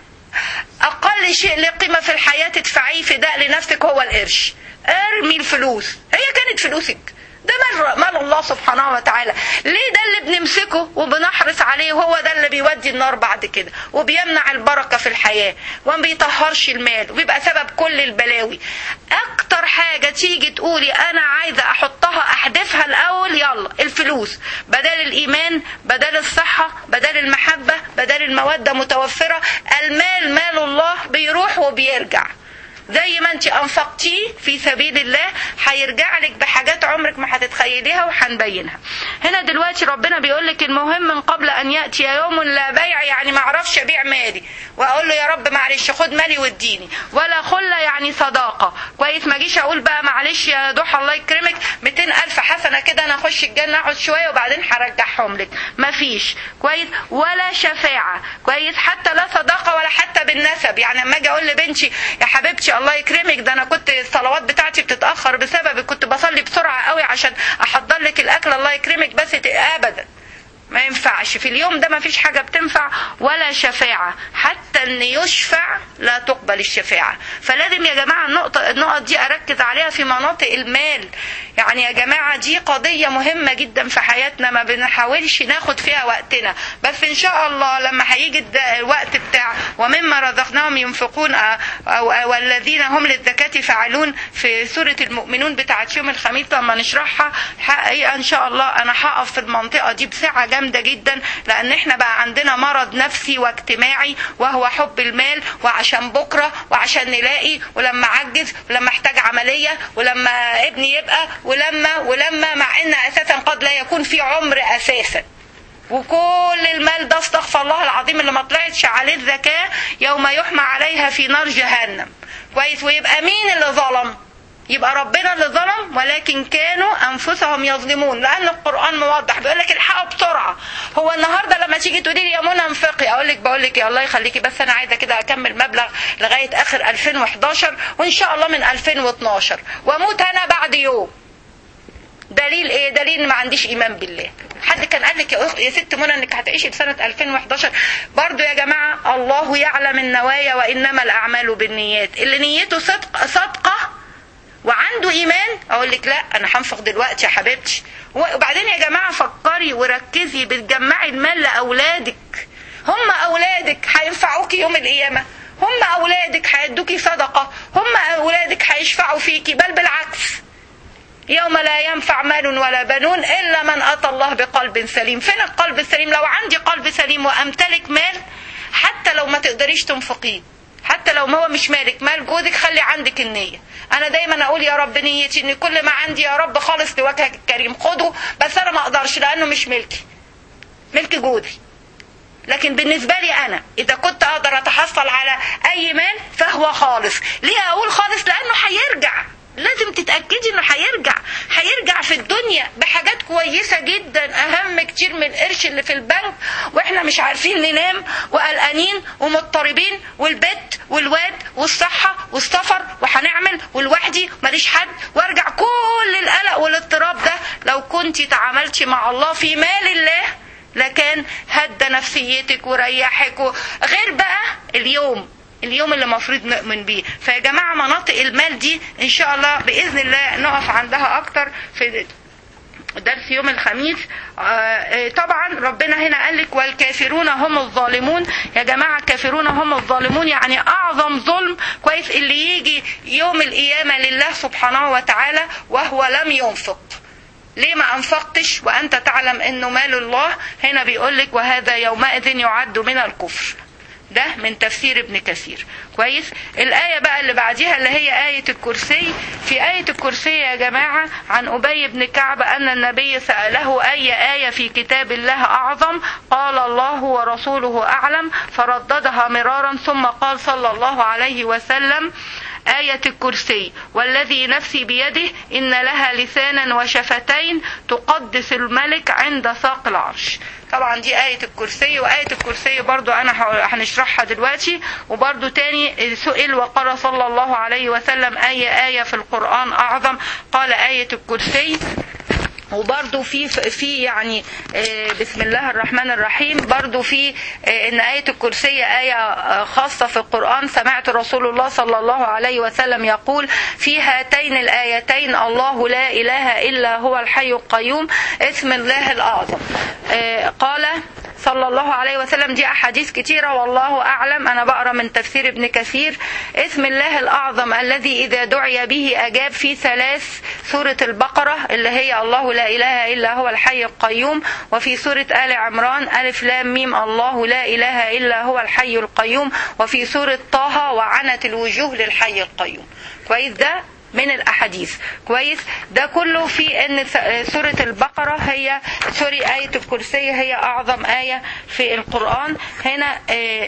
اقل شيء له قيمه في الحياه تدفعيه فداء لنفسك هو القرش ارمي الفلوس هي كانت فلوسك ده مال مال الله سبحانه وتعالى ليه ده اللي بنمسكه وبنحرص عليه وهو ده اللي بيودي النار بعد كده وبيمنع البركة في الحياة وما بيطهرش المال وبيبقى سبب كل البلاوي اكتر حاجة تيجي تقولي انا عايزة احطها احدثها الاول يلا الفلوس بدل الايمان بدل الصحة بدل المحبة بدل المودة متوفرة المال مال الله بيروح وبيرجع زي ما انت انفقتيه في سبيل الله هيرجع لك بحاجات عمرك ما هتتخيليها وهنبينها هنا دلوقتي ربنا بيقول لك المهم من قبل ان ياتي يوم لا بيع يعني ما اعرفش ابيع مالي واقول له يا رب معلش خد مالي واديني ولا خله يعني صداقه كويس ما اجيش اقول بقى معلش يا ضحى الله يكرمك 200 الف حسنه كده انا اخش الجنه اقعد شويه وبعدين هرجعهم لك مفيش كويس ولا شفاعه كويس حتى لا صداقه ولا حتى بالنسب يعني لما اجي اقول لبنتي يا حبيبتي الله يكرمك ده انا كنت الصلوات بتاعتي بتتاخر بسببك كنت بصلي بسرعه قوي عشان احضر لك الاكل الله يكرمك بس ت- ابدا ما ينفعش في اليوم ده ما فيش حاجة بتنفع ولا شفاعة حتى ان يشفع لا تقبل الشفاعة فلازم يا جماعة النقطة النقط دي اركز عليها في مناطق المال يعني يا جماعة دي قضية مهمة جدا في حياتنا ما بنحاولش ناخد فيها وقتنا بس ان شاء الله لما هيجي الد- الوقت بتاع ومما رزقناهم ينفقون أ- أو والذين هم للزكاة فاعلون في سورة المؤمنون بتاعت يوم الخميس لما نشرحها حقيقة ان شاء الله انا هقف في المنطقة دي بسعة جامدة جدا لان احنا بقى عندنا مرض نفسي واجتماعي وهو حب المال وعشان بكرة وعشان نلاقي ولما اعجز ولما احتاج عملية ولما ابني يبقى ولما ولما مع ان اساسا قد لا يكون في عمر اساسا وكل المال ده استغفر الله العظيم اللي ما طلعتش عليه الزكاة يوم يحمى عليها في نار جهنم كويس ويبقى مين اللي ظلم يبقى ربنا اللي ظلم ولكن كانوا انفسهم يظلمون لان القران موضح بيقول لك الحقوا بسرعه هو النهارده لما تيجي تقولي لي يا منى انفقي اقول لك بقول لك يا الله يخليكي بس انا عايزه كده اكمل مبلغ لغايه اخر 2011 وان شاء الله من 2012 واموت انا بعد يوم دليل ايه دليل ان ما عنديش ايمان بالله حد كان قال لك يا, أخ... يا ست منى انك هتعيشي لسنه 2011 برضو يا جماعه الله يعلم النوايا وانما الاعمال بالنيات اللي نيته صدق صدقه وعنده ايمان اقول لك لا انا هنفق دلوقتي يا حبيبتي وبعدين يا جماعه فكري وركزي بتجمعي المال لاولادك هم اولادك هينفعوكي يوم القيامه هم اولادك هيدوكي صدقه هم اولادك هيشفعوا فيكي بل بالعكس يوم لا ينفع مال ولا بنون الا من اتى الله بقلب سليم فين القلب السليم لو عندي قلب سليم وامتلك مال حتى لو ما تقدريش تنفقيه حتى لو ما هو مش مالك مال جوزك خلي عندك النية انا دايما اقول يا رب نيتي ان كل ما عندي يا رب خالص لوجهك الكريم خده بس انا ما اقدرش لانه مش ملكي ملك جوزي لكن بالنسبة لي أنا إذا كنت أقدر أتحصل على أي مال فهو خالص ليه أقول خالص لأنه هيرجع لازم تتأكدي انه هيرجع هيرجع في الدنيا بحاجات كويسة جدا اهم كتير من القرش اللي في البنك واحنا مش عارفين ننام وقلقانين ومضطربين والبيت والواد والصحة والسفر وهنعمل ولوحدي ماليش حد وارجع كل القلق والاضطراب ده لو كنت تعاملتي مع الله في مال الله لكان هدى نفسيتك وريحك غير بقى اليوم اليوم اللي المفروض نؤمن بيه فيا جماعة مناطق المال دي ان شاء الله بإذن الله نقف عندها اكتر في درس يوم الخميس طبعا ربنا هنا قال لك والكافرون هم الظالمون يا جماعة الكافرون هم الظالمون يعني أعظم ظلم كويس اللي يجي يوم القيامة لله سبحانه وتعالى وهو لم ينفق ليه ما أنفقتش وأنت تعلم أنه مال الله هنا بيقول لك وهذا يومئذ يعد من الكفر ده من تفسير ابن كثير كويس الآية بقى اللي بعديها اللي هي آية الكرسي في آية الكرسي يا جماعة عن أبي بن كعب أن النبي سأله أي آية في كتاب الله أعظم قال الله ورسوله أعلم فرددها مرارا ثم قال صلى الله عليه وسلم آية الكرسي والذي نفسي بيده إن لها لسانا وشفتين تقدس الملك عند ساق العرش طبعا دي آية الكرسي وآية الكرسي برضو أنا هنشرحها دلوقتي وبرضو تاني سئل وقال صلى الله عليه وسلم أي آية في القرآن أعظم قال آية الكرسي وبرضو في في يعني بسم الله الرحمن الرحيم برضو في ان آية الكرسي آية خاصة في القرآن سمعت رسول الله صلى الله عليه وسلم يقول في هاتين الآيتين الله لا إله إلا هو الحي القيوم اسم الله الأعظم قال صلى الله عليه وسلم دي أحاديث كتيرة والله أعلم أنا بقرأ من تفسير ابن كثير اسم الله الأعظم الذي إذا دعي به أجاب في ثلاث سورة البقرة اللي هي الله لا إله إلا هو الحي القيوم وفي سورة آل عمران ألف لام ميم الله لا إله إلا هو الحي القيوم وفي سورة طه وعنت الوجوه للحي القيوم كويس ده من الاحاديث كويس ده كله في ان سوره البقره هي سوري ايه الكرسي هي اعظم ايه في القران هنا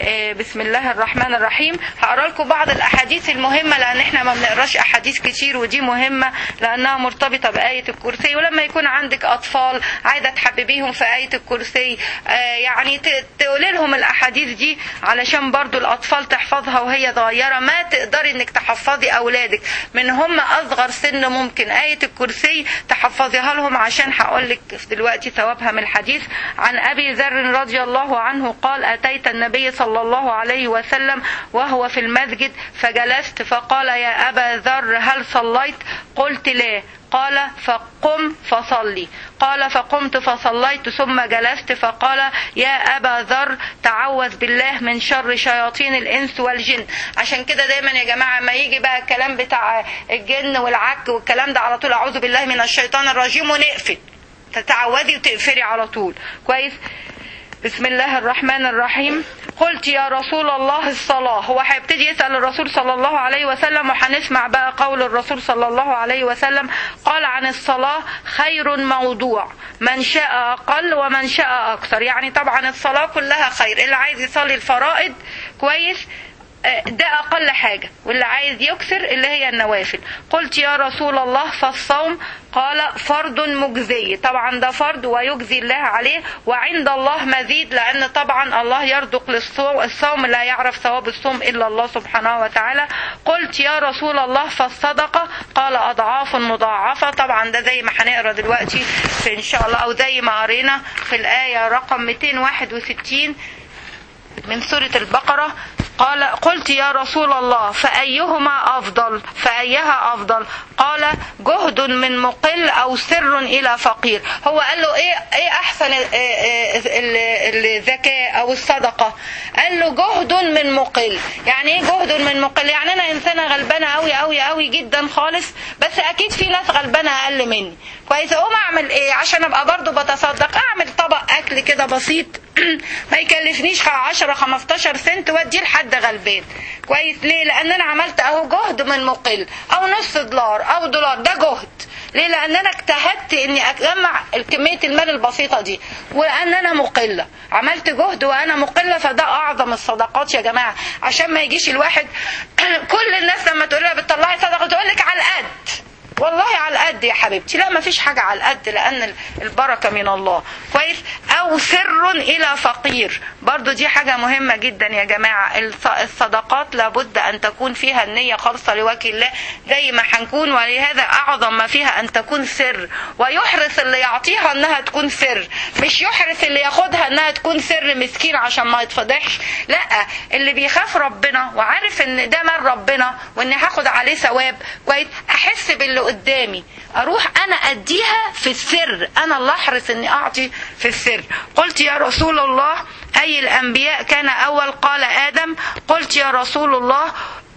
بسم الله الرحمن الرحيم هقرا لكم بعض الاحاديث المهمه لان احنا ما بنقراش احاديث كتير ودي مهمه لانها مرتبطه بايه الكرسي ولما يكون عندك اطفال عايزه تحببيهم في ايه الكرسي يعني تقولي لهم الاحاديث دي علشان برضو الاطفال تحفظها وهي صغيره ما تقدري انك تحفظي اولادك من هم اصغر سن ممكن آية الكرسي تحفظيها لهم عشان هقول لك دلوقتي ثوابها من الحديث عن ابي ذر رضي الله عنه قال اتيت النبي صلى الله عليه وسلم وهو في المسجد فجلست فقال يا ابا ذر هل صليت قلت لا قال فقم فصلي قال فقمت فصليت ثم جلست فقال يا أبا ذر تعوذ بالله من شر شياطين الإنس والجن عشان كده دايما يا جماعة ما يجي بقى الكلام بتاع الجن والعك والكلام ده على طول أعوذ بالله من الشيطان الرجيم ونقفل تتعوذي وتقفلي على طول كويس بسم الله الرحمن الرحيم قلت يا رسول الله الصلاة هو هيبتدي يسأل الرسول صلى الله عليه وسلم وهنسمع بقى قول الرسول صلى الله عليه وسلم قال عن الصلاة خير موضوع من شاء أقل ومن شاء أكثر يعني طبعا الصلاة كلها خير اللي عايز يصلي الفرائض كويس ده أقل حاجة واللي عايز يكسر اللي هي النوافل قلت يا رسول الله فالصوم قال فرض مجزي طبعا ده فرض ويجزي الله عليه وعند الله مزيد لأن طبعا الله يرزق للصوم الصوم لا يعرف ثواب الصوم إلا الله سبحانه وتعالى قلت يا رسول الله فالصدقة قال أضعاف مضاعفة طبعا ده زي ما هنقرا دلوقتي في إن شاء الله أو زي ما قرينا في الآية رقم 261 من سورة البقرة قال قلت يا رسول الله فأيهما أفضل فأيها أفضل قال جهد من مقل أو سر إلى فقير هو قال له إيه, إيه أحسن ال- ال- ال- الزكاة أو الصدقة قال له جهد من مقل يعني إيه جهد من مقل يعني أنا إنسانة غلبانة أوي أوي أوي جدا خالص بس أكيد في ناس غلبانة أقل مني كويس أقوم أعمل إيه عشان أبقى برضو بتصدق أعمل طبق أكل كده بسيط ما يكلفنيش 10 15 سنت واديه لحد غلبان كويس ليه لان انا عملت اهو جهد من مقل او نص دولار او دولار ده جهد ليه لان انا اجتهدت اني اجمع كميه المال البسيطه دي وان انا مقله عملت جهد وانا مقله فده اعظم الصدقات يا جماعه عشان ما يجيش الواحد كل الناس لما تقول لها بتطلعي صدقه تقول لك على القد والله على القد يا حبيبتي لا ما فيش حاجة على القد لأن البركة من الله كويس أو سر إلى فقير برضو دي حاجة مهمة جدا يا جماعة الص- الصدقات لابد أن تكون فيها النية خالصة لوجه الله زي ما هنكون ولهذا أعظم ما فيها أن تكون سر ويحرص اللي يعطيها أنها تكون سر مش يحرص اللي ياخدها أنها تكون سر مسكين عشان ما يتفضحش لا اللي بيخاف ربنا وعارف ان ده مال ربنا وان هاخد عليه ثواب كويس احس باللي قدامي اروح انا اديها في السر انا اللي احرص اني اعطي في السر قلت يا رسول الله اي الانبياء كان اول قال ادم قلت يا رسول الله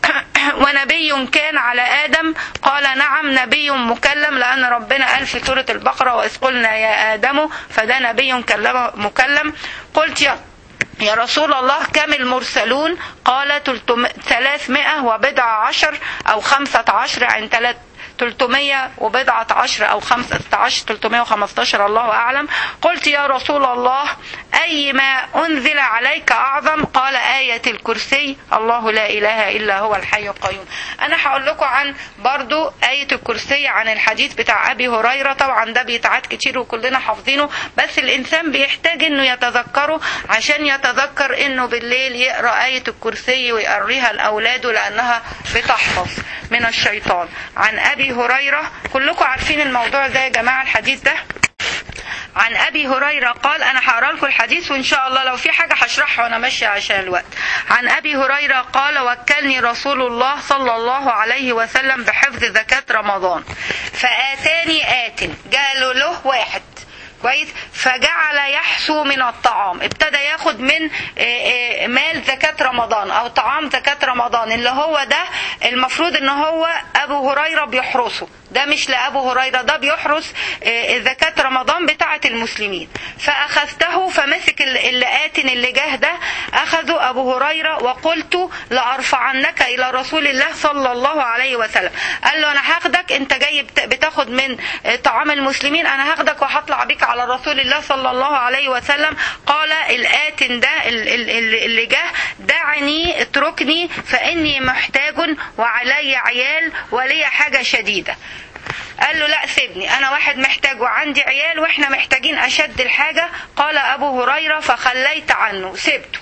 ونبي كان على آدم قال نعم نبي مكلم لأن ربنا قال في سورة البقرة وإذ قلنا يا آدم فده نبي كلم مكلم قلت يا يا رسول الله كم المرسلون قال ثلاثمائة وبضع عشر أو خمسة عشر عن ثلاث 300 وبضعة عشر أو خمسة عشر 315 الله أعلم قلت يا رسول الله أي ما أنزل عليك أعظم قال آية الكرسي الله لا إله إلا هو الحي القيوم أنا هقول لكم عن برضو آية الكرسي عن الحديث بتاع أبي هريرة طبعا ده بيتعاد كتير وكلنا حافظينه بس الإنسان بيحتاج إنه يتذكره عشان يتذكر إنه بالليل يقرأ آية الكرسي ويقريها لأولاده لأنها بتحفظ من الشيطان عن أبي هريرة كلكم عارفين الموضوع ده يا جماعة الحديث ده عن ابي هريره قال انا هقرا لكم الحديث وان شاء الله لو في حاجه هشرحها وانا ماشيه عشان الوقت عن ابي هريره قال وكلني رسول الله صلى الله عليه وسلم بحفظ زكاه رمضان فاتاني ات قالوا له واحد كويس فجعل يحسو من الطعام ابتدى ياخد من مال زكاة رمضان او طعام زكاة رمضان اللي هو ده المفروض ان هو ابو هريرة بيحرسه ده مش لابو هريرة ده بيحرس زكاة رمضان بتاعة المسلمين فاخذته فمسك اللي آتن اللي جاه ده اخذه ابو هريرة وقلت لارفعنك الى رسول الله صلى الله عليه وسلم قال له انا هاخدك انت جاي بتاخد من طعام المسلمين انا هاخدك وهطلع بيك على رسول الله صلى الله عليه وسلم قال الآتن ده اللي جه دعني اتركني فإني محتاج وعلي عيال ولي حاجة شديدة قال له لا سيبني انا واحد محتاج وعندي عيال واحنا محتاجين اشد الحاجة قال ابو هريرة فخليت عنه سبته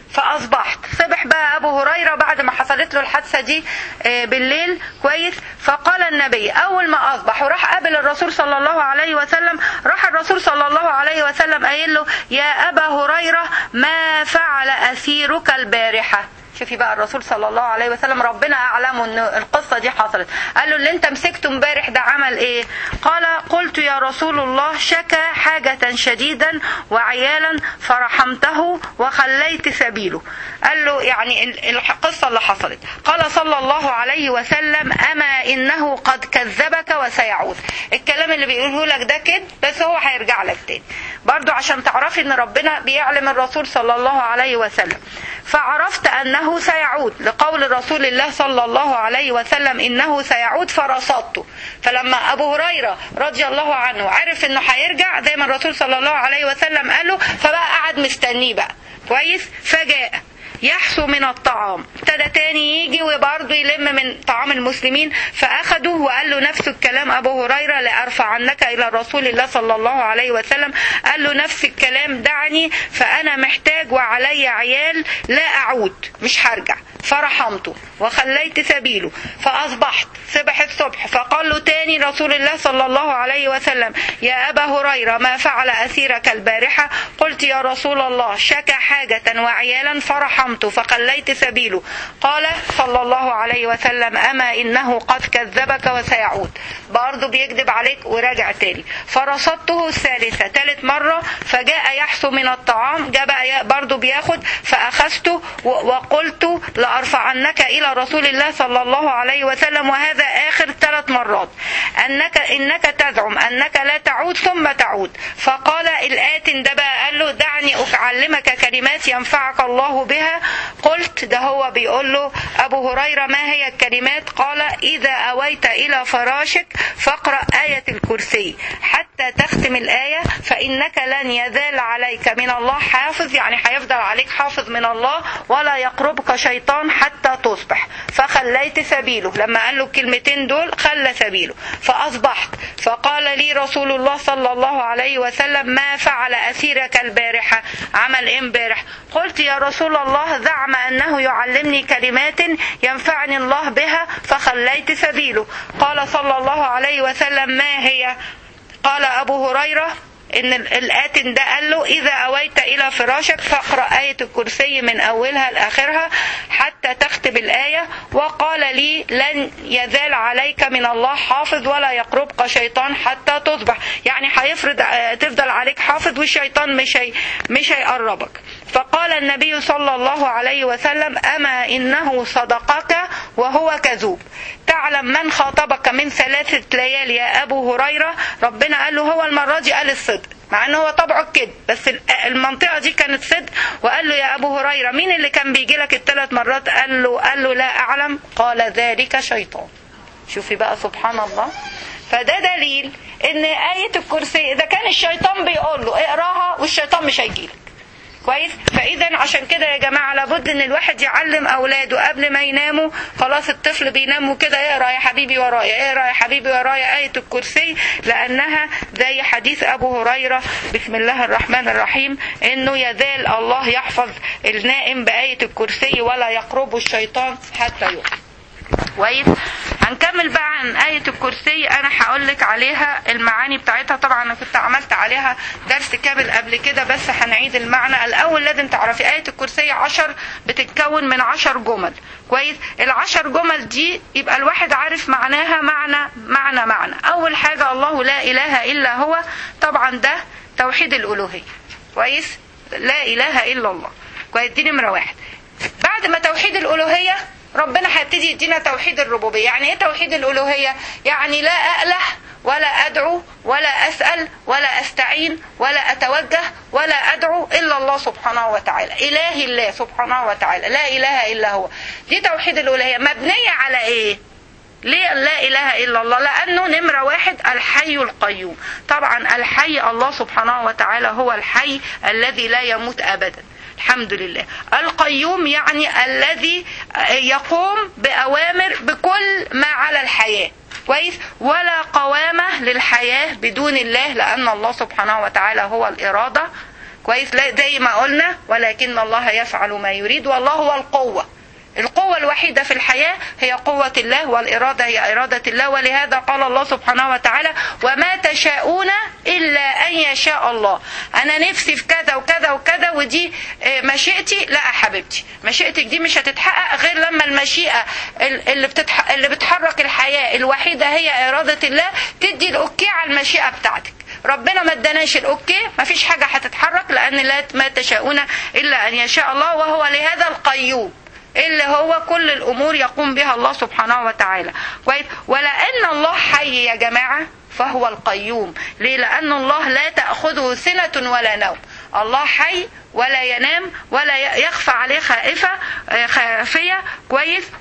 فاصبحت صبح بقى ابو هريره بعد ما حصلت له الحادثه دي بالليل كويس فقال النبي اول ما اصبح وراح قابل الرسول صلى الله عليه وسلم راح الرسول صلى الله عليه وسلم قايل له يا ابا هريره ما فعل اسيرك البارحه شوفي بقى الرسول صلى الله عليه وسلم ربنا اعلمه ان القصه دي حصلت قال له اللي انت مسكته امبارح ده عمل ايه قال قلت يا رسول الله شكى حاجه شديدا وعيالا فرحمته وخليت سبيله قال له يعني القصه اللي حصلت قال صلى الله عليه وسلم اما انه قد كذبك وسيعود الكلام اللي بيقوله لك ده كده بس هو هيرجع لك تاني برضو عشان تعرفي ان ربنا بيعلم الرسول صلى الله عليه وسلم فعرفت انه سيعود لقول رسول الله صلى الله عليه وسلم انه سيعود فرصدته فلما ابو هريره رضي الله عنه عرف انه هيرجع زي ما الرسول صلى الله عليه وسلم قال له فبقى قعد مستنيه بقى كويس فجاء يحسو من الطعام ابتدى تاني يجي وبرضه يلم من طعام المسلمين فأخده وقال له نفس الكلام أبو هريرة لأرفعنك إلى رسول الله صلى الله عليه وسلم قال له نفس الكلام دعني فأنا محتاج وعلي عيال لا أعود مش هرجع فرحمته وخليت سبيله فأصبحت صبح الصبح فقال له تاني رسول الله صلى الله عليه وسلم يا أبا هريرة ما فعل أسيرك البارحة قلت يا رسول الله شكى حاجة وعيالا فرحمته فخليت سبيله قال صلى الله عليه وسلم أما إنه قد كذبك وسيعود برضه بيكذب عليك وراجع تاني فرصدته الثالثة ثالث مرة فجاء يحثو من الطعام جاء بقى برضه بياخد فأخذته وقلت لأرفعنك إلى رسول الله صلى الله عليه وسلم وهذا آخر ثلاث مرات أنك إنك تزعم أنك لا تعود ثم تعود فقال الآت ده بقى قال له دعني أعلمك كلمات ينفعك الله بها قلت ده هو بيقول له أبو هريرة ما هي الكلمات قال إذا أويت إلى فراشك فاقرأ آية الكرسي حتى تختم الآية فإنك لن يزال عليك من الله حافظ يعني هيفضل عليك حافظ من الله ولا يقربك شيطان حتى تصبح فخليت سبيله لما قال له الكلمتين دول خلى سبيله فأصبحت فقال لي رسول الله صلى الله عليه وسلم ما فعل أسيرك البارحة عمل إيه امبارح قلت يا رسول الله زعم أنه يعلمني كلمات ينفعني الله بها فخليت سبيله قال صلى الله عليه وسلم ما هي قال أبو هريرة ان الاتن ده قال له اذا اويت الى فراشك فاقرا ايه الكرسي من اولها لاخرها حتى تختم الايه وقال لي لن يزال عليك من الله حافظ ولا يقربك شيطان حتى تصبح يعني هيفرض تفضل عليك حافظ والشيطان مش هي مش هيقربك فقال النبي صلى الله عليه وسلم اما انه صدقك وهو كذوب تعلم من خاطبك من ثلاثة ليالي يا أبو هريرة ربنا قال له هو المرة دي قال الصدق مع انه هو طبعه كده بس المنطقة دي كانت صدق وقال له يا أبو هريرة مين اللي كان بيجي لك الثلاث مرات قال له قال له لا أعلم قال ذلك شيطان شوفي بقى سبحان الله فده دليل ان آية الكرسي إذا كان الشيطان بيقول له اقراها والشيطان مش هيجيلك كويس فاذا عشان كده يا جماعه لابد ان الواحد يعلم اولاده قبل ما يناموا خلاص الطفل بينام كده اقرا يا حبيبي ورايا اقرا يا حبيبي ورايا ايه الكرسي لانها زي حديث ابو هريره بسم الله الرحمن الرحيم انه يزال الله يحفظ النائم بايه الكرسي ولا يقربه الشيطان حتى يقوم كويس هنكمل بقى عن آية الكرسي أنا هقول لك عليها المعاني بتاعتها طبعا أنا كنت عملت عليها درس كامل قبل كده بس هنعيد المعنى الأول لازم تعرفي آية الكرسي عشر بتتكون من عشر جمل كويس العشر جمل دي يبقى الواحد عارف معناها معنى معنى معنى أول حاجة الله لا إله إلا هو طبعا ده توحيد الألوهية كويس لا إله إلا الله كويس دي نمرة واحد بعد ما توحيد الألوهية ربنا هيبتدي يدينا توحيد الربوبية يعني ايه توحيد الألوهية يعني لا أأله ولا أدعو ولا أسأل ولا أستعين ولا أتوجه ولا أدعو إلا الله سبحانه وتعالى إله الله سبحانه وتعالى لا إله إلا هو دي توحيد الألوهية مبنية على إيه ليه لا إله إلا الله لأنه نمرة واحد الحي القيوم طبعا الحي الله سبحانه وتعالى هو الحي الذي لا يموت أبدا الحمد لله القيوم يعني الذي يقوم بأوامر بكل ما على الحياة كويس ولا قوامة للحياة بدون الله لأن الله سبحانه وتعالى هو الإرادة كويس زي ما قلنا ولكن الله يفعل ما يريد والله هو القوة القوة الوحيدة في الحياة هي قوة الله والإرادة هي إرادة الله ولهذا قال الله سبحانه وتعالى وما تشاءون إلا أن يشاء الله أنا نفسي في كذا وكذا وكذا ودي مشيئتي لا حبيبتي مشيئتك دي مش هتتحقق غير لما المشيئة اللي, بتتح... اللي بتحرك الحياة الوحيدة هي إرادة الله تدي الأوكي على المشيئة بتاعتك ربنا ما اداناش الاوكي ما فيش حاجه هتتحرك لان لا ما تشاءون الا ان يشاء الله وهو لهذا القيوم اللي هو كل الامور يقوم بها الله سبحانه وتعالى كويس ولان الله حي يا جماعه فهو القيوم ليه لان الله لا تاخذه سنه ولا نوم الله حي ولا ينام ولا يخفى عليه خائفة خافية كويس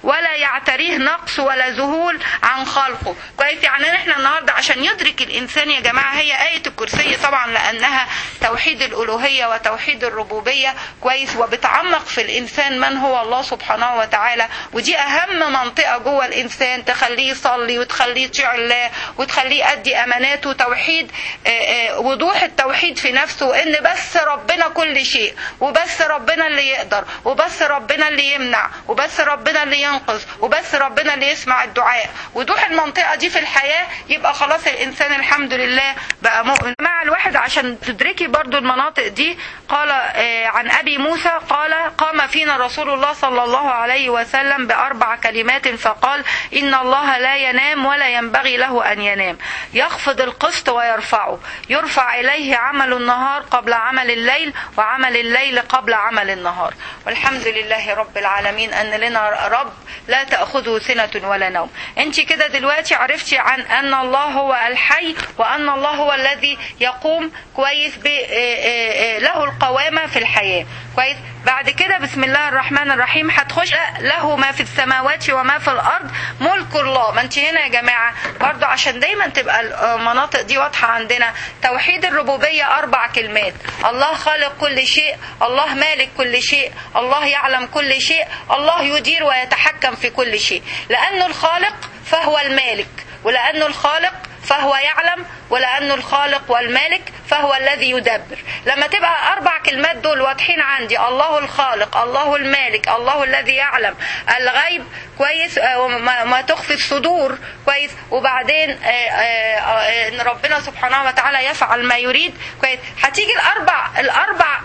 ولا يعتريه نقص ولا ذهول عن خلقه كويس يعني احنا النهارده عشان يدرك الانسان يا جماعه هي ايه الكرسي طبعا لانها توحيد الالوهيه وتوحيد الربوبيه كويس وبتعمق في الانسان من هو الله سبحانه وتعالى ودي اهم منطقه جوه الانسان تخليه يصلي وتخليه يطيع الله وتخليه يؤدي اماناته توحيد آه، آه، وضوح التوحيد في نفسه ان بس ربنا كل شيء وبس ربنا اللي يقدر وبس ربنا اللي يمنع وبس ربنا اللي ينقذ وبس ربنا اللي يسمع الدعاء وضوح المنطقه دي في الحياه يبقى خلاص الانسان الحمد لله بقى مؤمن مع الواحد عشان تدركي برضو المناطق دي قال آه، عن ابي موسى قال قام فينا رسول الله صلى الله عليه وسلم باربع كلمات فقال ان الله لا ينام ولا ينبغي له ان ينام يخفض القسط ويرفعه يرفع اليه عمل النهار قبل عمل الليل وعمل الليل قبل عمل النهار والحمد لله رب العالمين ان لنا رب لا تاخذه سنه ولا نوم انت كده دلوقتي عرفتي عن ان الله هو الحي وان الله هو الذي يقوم كويس ب له القوامه في الحياه كويس بعد كده بسم الله الرحمن الرحيم هتخش له ما في السماوات وما في الارض ملك الله ما انت هنا يا جماعه برضو عشان دايما تبقى المناطق دي واضحه عندنا توحيد الربوبيه اربع كلمات الله خالق كل شيء الله مالك كل شيء الله يعلم كل شيء الله يدير ويتحكم في كل شيء لانه الخالق فهو المالك ولانه الخالق فهو يعلم ولأنه الخالق والمالك فهو الذي يدبر لما تبقى أربع كلمات دول واضحين عندي الله الخالق الله المالك الله الذي يعلم الغيب كويس وما ما تخفي الصدور كويس وبعدين ان ربنا سبحانه وتعالى يفعل ما يريد كويس هتيجي الاربع الاربع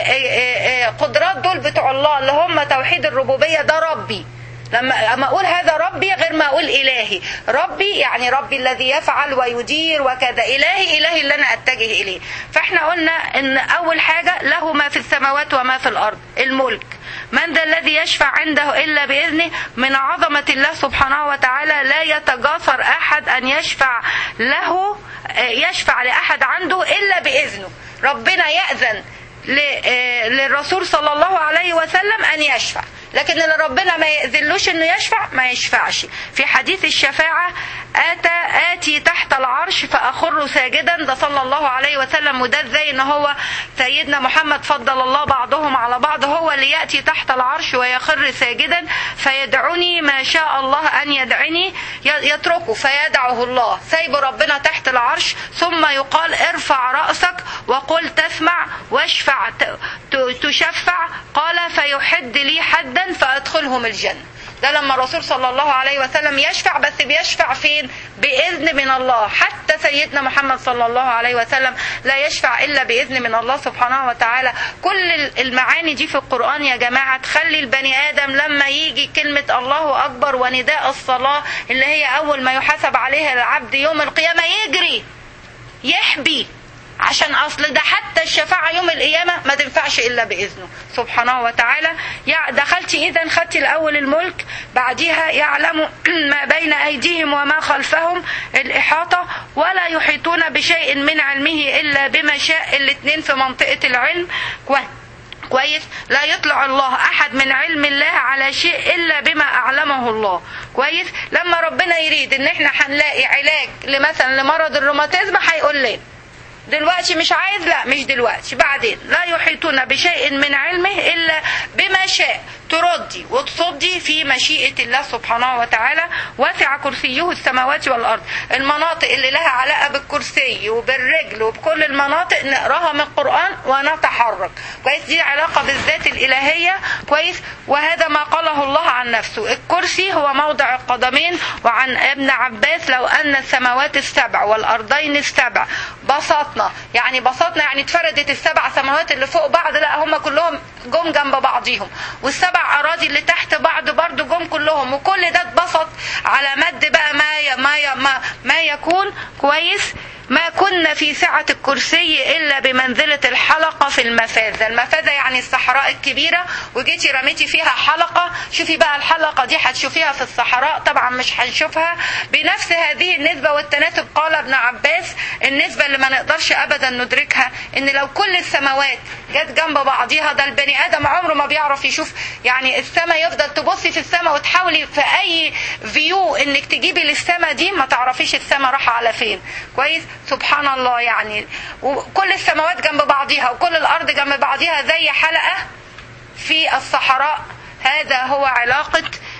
قدرات دول بتوع الله اللي هم توحيد الربوبيه ده ربي لما اما اقول هذا ربي غير ما اقول الهي ربي يعني ربي الذي يفعل ويدير وكذا الهي الهي اللي انا اتجه اليه فاحنا قلنا ان اول حاجه له ما في السماوات وما في الارض الملك من ذا الذي يشفع عنده الا باذنه من عظمه الله سبحانه وتعالى لا يتجاسر احد ان يشفع له يشفع لاحد عنده الا باذنه ربنا ياذن للرسول صلى الله عليه وسلم ان يشفع لكن اللي ربنا ما يأذنلوش انه يشفع ما يشفعش في حديث الشفاعة آتى آتي تحت العرش فأخر ساجدا ده صلى الله عليه وسلم وده ازاي ان هو سيدنا محمد فضل الله بعضهم على بعض هو اللي يأتي تحت العرش ويخر ساجدا فيدعني ما شاء الله أن يدعني يتركه فيدعه الله سايب ربنا تحت العرش ثم يقال ارفع رأسك وقل تسمع واشفع تشفع قال فيحد لي حدا فأدخلهم الجنة ده لما الرسول صلى الله عليه وسلم يشفع بس بيشفع فين بإذن من الله حتى سيدنا محمد صلى الله عليه وسلم لا يشفع إلا بإذن من الله سبحانه وتعالى كل المعاني دي في القرآن يا جماعة تخلي البني آدم لما يجي كلمة الله أكبر ونداء الصلاة اللي هي أول ما يحاسب عليها العبد يوم القيامة يجري يحبي عشان اصل ده حتى الشفاعة يوم القيامة ما تنفعش الا باذنه سبحانه وتعالى دخلتي اذا خدتي الاول الملك بعديها يعلم ما بين ايديهم وما خلفهم الاحاطة ولا يحيطون بشيء من علمه الا بما شاء الاثنين في منطقة العلم كويس لا يطلع الله احد من علم الله على شيء الا بما اعلمه الله كويس لما ربنا يريد ان احنا هنلاقي علاج لمثلا لمرض الروماتيزم هيقول لنا دلوقتي مش عايز لا مش دلوقتي بعدين لا يحيطون بشيء من علمه الا بما شاء تردي وتصدي في مشيئة الله سبحانه وتعالى وسع كرسيه السماوات والأرض المناطق اللي لها علاقة بالكرسي وبالرجل وبكل المناطق نقراها من القرآن ونتحرك كويس دي علاقة بالذات الإلهية كويس وهذا ما قاله الله عن نفسه الكرسي هو موضع القدمين وعن ابن عباس لو أن السماوات السبع والأرضين السبع بسطنا يعني بسطنا يعني اتفردت السبع سماوات اللي فوق بعض لا هم كلهم جم جنب بعضيهم والسبع اراضي اللي تحت بعض برضو جم كلهم وكل ده اتبسط على مد بقى ما ي... ما ي... ما, ما يكون كويس ما كنا في سعة الكرسي إلا بمنزلة الحلقة في المفازة المفازة يعني الصحراء الكبيرة وجيتي رميتي فيها حلقة شوفي بقى الحلقة دي هتشوفيها في الصحراء طبعا مش هنشوفها بنفس هذه النسبة والتناسب قال ابن عباس النسبة اللي ما نقدرش أبدا ندركها إن لو كل السماوات جت جنب بعضيها ده البني آدم عمره ما بيعرف يشوف يعني السماء يفضل تبصي في السماء وتحاولي في أي فيو إنك تجيبي للسماء دي ما تعرفيش السماء رايحة على فين كويس سبحان الله يعني وكل السماوات جنب بعضيها وكل الأرض جنب بعضيها زي حلقة في الصحراء هذا هو علاقة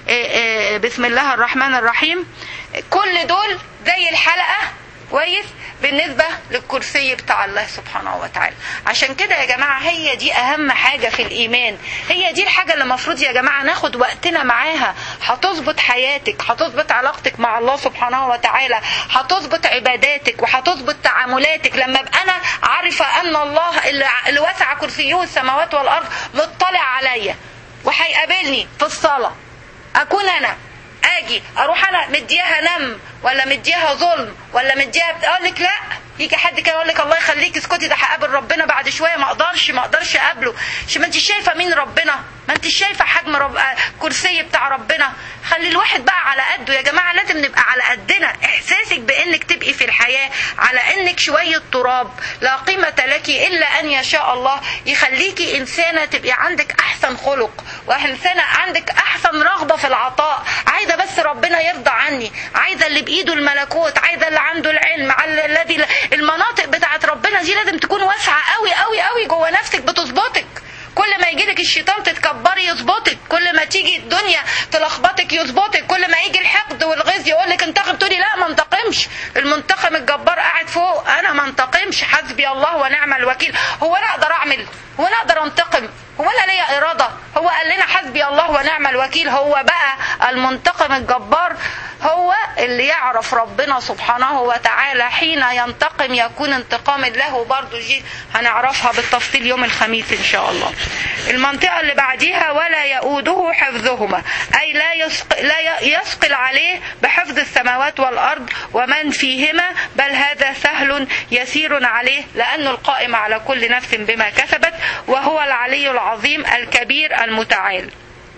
بسم الله الرحمن الرحيم كل دول زي الحلقة كويس بالنسبة للكرسي بتاع الله سبحانه وتعالى عشان كده يا جماعة هي دي أهم حاجة في الإيمان هي دي الحاجة اللي المفروض يا جماعة ناخد وقتنا معاها هتظبط حياتك هتظبط علاقتك مع الله سبحانه وتعالى هتظبط عباداتك وهتظبط تعاملاتك لما ابقى أنا عارفة أن الله اللي وسع كرسيه السماوات والأرض مطلع عليا وهيقابلني في الصلاة أكون أنا اجي اروح انا مدياها نم ولا مدياها ظلم ولا مدياها اقول لك لا يجي حد كده يقول لك الله يخليك اسكتي ده هقابل ربنا بعد شويه ما اقدرش ما اقدرش اقابله مش ما انت شايفه مين ربنا ما انت شايفه حجم رب... كرسي بتاع ربنا خلي الواحد بقى على قده يا جماعه لازم نبقى على قدنا احساسك بانك تبقي في الحياه على انك شويه تراب لا قيمه لك الا ان يشاء الله يخليكي انسانه تبقي عندك احسن خلق وانسانه عندك احسن رغبه في العطاء عايزه بس ربنا يرضى عني عايزه اللي بايده الملكوت عايزه اللي عنده العلم على الذي المناطق بتاعت ربنا دي لازم تكون واسعه قوي قوي قوي جوه نفسك بتظبطك كل ما يجيلك الشيطان تتكبري يظبطك كل ما تيجي الدنيا تلخبطك يظبطك كل ما يجي الحقد والغيظ يقول لك انتقم تقولي لا ما انتقمش المنتقم الجبار قاعد فوق انا ما انتقمش حسبي الله ونعم الوكيل هو انا اقدر اعمل هو انا اقدر انتقم هو انا ليا اراده هو قال لنا حسبي الله ونعم الوكيل هو بقى المنتقم الجبار هو اللي يعرف ربنا سبحانه وتعالى حين ينتقم يكون انتقام له برضو دي هنعرفها بالتفصيل يوم الخميس ان شاء الله المنطقة اللي بعديها ولا يؤوده حفظهما أي لا, يسق لا يثقل عليه بحفظ السماوات والأرض ومن فيهما بل هذا سهل يسير عليه لأنه القائم على كل نفس بما كسبت وهو العلي العظيم الكبير المتعال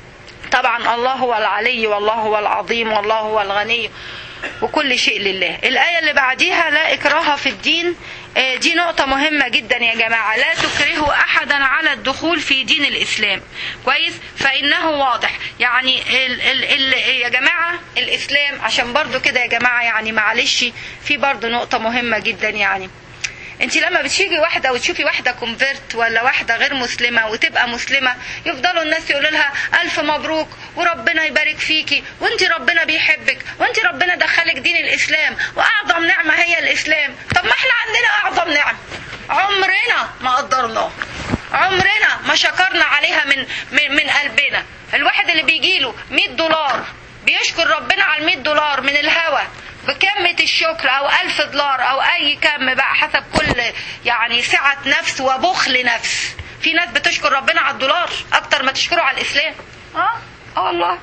طبعا الله هو العلي والله هو العظيم والله هو الغني وكل شيء لله الآية اللي بعديها لا إكراه في الدين دي نقطة مهمة جدا يا جماعة لا تكرهوا أحدا على الدخول في دين الإسلام كويس فإنه واضح يعني ال ال ال يا جماعة الإسلام عشان برضو كده يا جماعة يعني معلش في برضو نقطة مهمة جدا يعني انت لما بتيجي واحده وتشوفي واحده كونفيرت ولا واحده غير مسلمه وتبقى مسلمه يفضلوا الناس يقولوا لها الف مبروك وربنا يبارك فيكي وانت ربنا بيحبك وانت ربنا دخلك دين الاسلام واعظم نعمه هي الاسلام طب ما احنا عندنا اعظم نعم عمرنا ما قدرناه عمرنا ما شكرنا عليها من من, من قلبنا الواحد اللي بيجيله 100 دولار بيشكر ربنا على ال 100 دولار من الهوى بكمة الشكر أو ألف دولار أو أي كم بقى حسب كل يعني سعة نفس وبخل نفس في ناس بتشكر ربنا على الدولار أكتر ما تشكره على الإسلام اه اه والله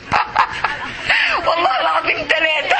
والله العظيم ثلاثة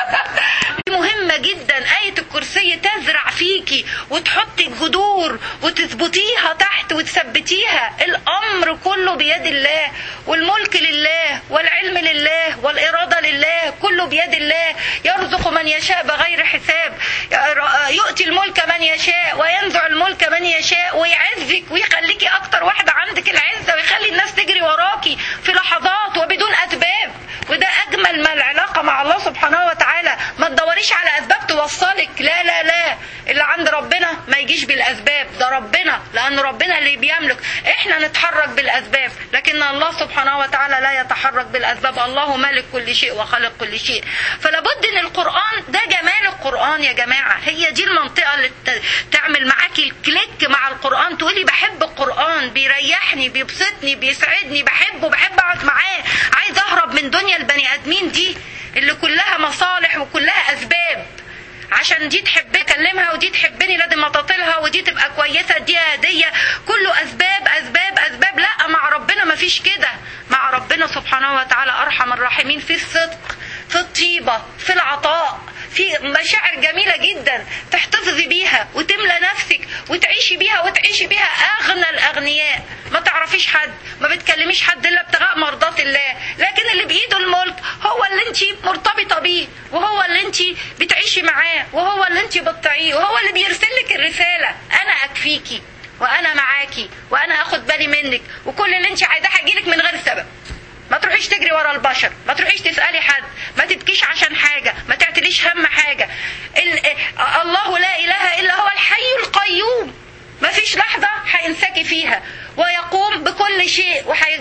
مهمة جدا آية الكرسي تزرع فيكي وتحطي الجذور وتثبتيها تحت وتثبتيها الأمر كله بيد الله والملك لله والعلم لله والإرادة لله كله بيد الله يرزق من يشاء بغير حساب يؤتي الملك من يشاء وينزع الملك من يشاء ويعزك ويخليكي أكتر واحدة عندك العزة ويخلي الناس تجري وراكي في لحظات وبدون أسباب وده أجمل ما العلاقة مع الله سبحانه وتعالى ما تدوريش على أسباب توصلك لا لا لا اللي عند ربنا ما يجيش بالأسباب ده ربنا لأن ربنا اللي بيملك إحنا نتحرك بالأسباب لكن الله سبحانه وتعالى لا يتحرك بالأسباب الله مالك كل شيء وخلق كل شيء فلابد ان القرآن ده جمال القرآن يا جماعة هي دي المنطقة اللي تعمل معاكي الكليك مع القرآن تقولي بحب القرآن بيريحني بيبسطني بيسعدني بحبه بحب اقعد معاه عايز اهرب من دنيا البني ادمين دي اللي كلها مصالح وكلها اسباب عشان دي تحب اكلمها ودي تحبني لازم اطاطلها ودي تبقى كويسه دي هديه كله اسباب اسباب اسباب لا مع ربنا ما فيش كده مع ربنا سبحانه وتعالى ارحم الراحمين في الصدق في الطيبه في العطاء في مشاعر جميله جدا تحتفظي بيها وتملى نفسك وتعيشي بيها وتعيشي بيها اغنى الاغنياء ما تعرفيش حد ما بتكلميش حد الا ابتغاء مرضات الله لكن اللي بايده الملك هو اللي انت مرتبطه بيه وهو اللي انت بتعيشي معاه وهو اللي انت بتطيعيه وهو اللي بيرسل لك الرساله انا اكفيكي وانا معاكي وانا اخد بالي منك وكل اللي انت عايزاه هيجيلك من غير سبب ما تروحيش تجري ورا البشر ما تروحيش تسالي حد ما تبكيش عشان حاجه ما تعتليش هم حاجه ال... الله لا اله الا هو الحي القيوم ما فيش لحظة هينساكي فيها ويقوم بكل شيء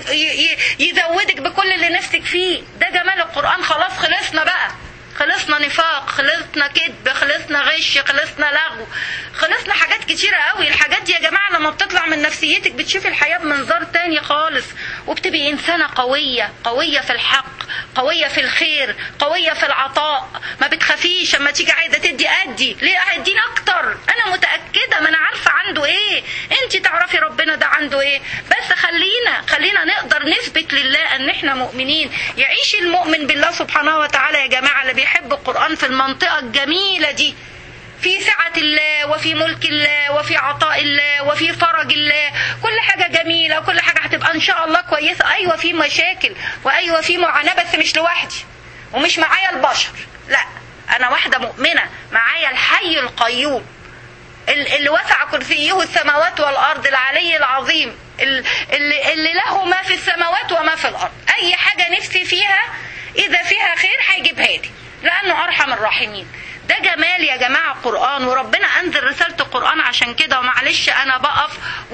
ويزودك بكل اللي نفسك فيه ده جمال القرآن خلاص خلصنا بقى خلصنا نفاق خلصنا كذب خلصنا غش خلصنا لغو خلصنا حاجات كتيرة قوي الحاجات دي يا جماعة لما بتطلع من نفسيتك بتشوفي الحياة بمنظار تاني خالص وبتبقي إنسانة قوية قوية في الحق قوية في الخير قوية في العطاء ما بتخافيش اما تيجي عايزة تدي أدي ليه هديني أكتر أنا متأكدة ما أنا عارفة عنده إيه أنت تعرفي ربنا ده عنده إيه بس خلينا خلينا نقدر نثبت لله أن إحنا مؤمنين يعيش المؤمن بالله سبحانه وتعالى يا جماعة اللي بيحب القرآن في المنطقة الجميلة دي في سعة الله وفي ملك الله وفي عطاء الله وفي فرج الله كل حاجة جميلة وكل حاجة هتبقى إن شاء الله كويسة أيوة في مشاكل وأيوة في معاناة بس مش لوحدي ومش معايا البشر لا أنا واحدة مؤمنة معايا الحي القيوم اللي وسع كرسيه السماوات والأرض العلي العظيم اللي, اللي له ما في السماوات وما في الأرض أي حاجة نفسي فيها إذا فيها خير هيجيبها لي لأنه أرحم الراحمين ده جمال يا جماعة القرآن وربنا أنزل رسالة القرآن عشان كده ومعلش أنا بقف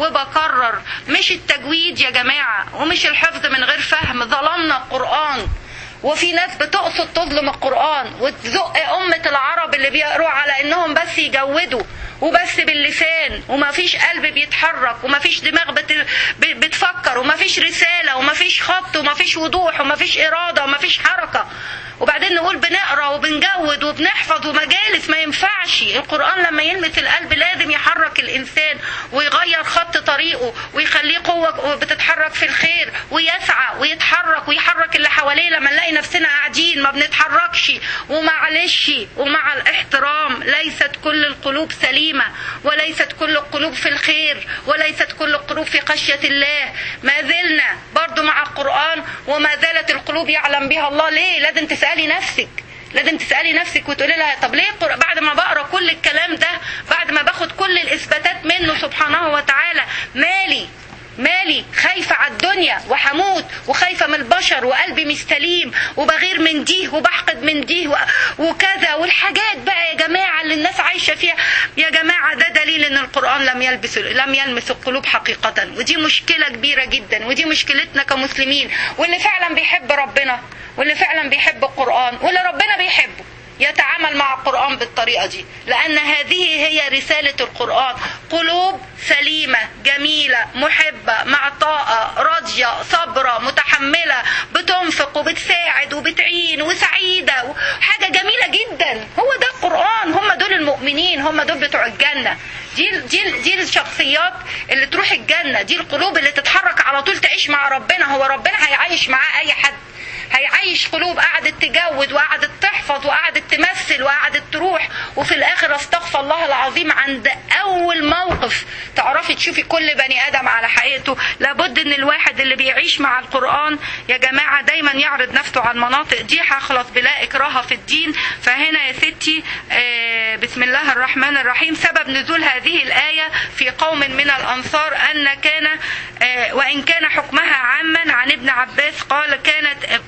وبكرر مش التجويد يا جماعة ومش الحفظ من غير فهم ظلمنا القرآن وفي ناس بتقصد تظلم القرآن وتزق أمة العرب اللي بيقروا على إنهم بس يجودوا وبس باللسان وما فيش قلب بيتحرك وما فيش دماغ بت... بتفكر وما فيش رسالة وما فيش خط وما فيش وضوح وما فيش إرادة وما فيش حركة وبعدين نقول بنقرا وبنجود وبنحفظ ومجالس ما ينفعش القرآن لما يلمس القلب لازم يحرك الإنسان ويغير خط طريقه ويخليه قوة بتتحرك في الخير ويسعى ويتحرك ويحرك اللي حواليه لما نلاقي نفسنا قاعدين ما بنتحركش ومعلش ومع الاحترام ليست كل القلوب سليمة وليست كل القلوب في الخير وليست كل القلوب في خشية الله ما زلنا برضو مع القرآن وما زالت القلوب يعلم بها الله ليه لازم تسألي نفسك لازم تسألي نفسك وتقولي لها طب ليه بعد ما بقرا كل الكلام ده بعد ما باخد كل الإثباتات منه سبحانه وتعالى مالي مالي خايفة على الدنيا وحموت وخايفة من البشر وقلبي مش سليم وبغير من دي وبحقد من دي وكذا والحاجات بقى يا جماعة اللي الناس عايشة فيها يا جماعة ده دليل ان القرآن لم يلبس لم يلمس القلوب حقيقة ودي مشكلة كبيرة جدا ودي مشكلتنا كمسلمين واللي فعلا بيحب ربنا واللي فعلا بيحب القرآن واللي ربنا بيحبه يتعامل مع القرآن بالطريقة دي لأن هذه هي رسالة القرآن قلوب سليمة جميلة محبة معطاءة راضية صبرة متحملة بتنفق وبتساعد وبتعين وسعيدة حاجة جميلة جدا هو ده القرآن هم دول المؤمنين هم دول بتوع الجنة دي دي دي الشخصيات اللي تروح الجنة دي القلوب اللي تتحرك على طول تعيش مع ربنا هو ربنا هيعيش معاه أي حد هيعيش قلوب قعدت تجود وقعدت تحفظ وقعدت تمثل وقعدت تروح وفي الاخر استغفر الله العظيم عند اول موقف تعرفي تشوفي كل بني ادم على حقيقته لابد ان الواحد اللي بيعيش مع القران يا جماعه دايما يعرض نفسه على المناطق دي هخلص بلا اكراه في الدين فهنا يا ستي آه بسم الله الرحمن الرحيم سبب نزول هذه الايه في قوم من الانصار ان كان آه وان كان حكمها عاما عن ابن عباس قال كانت آه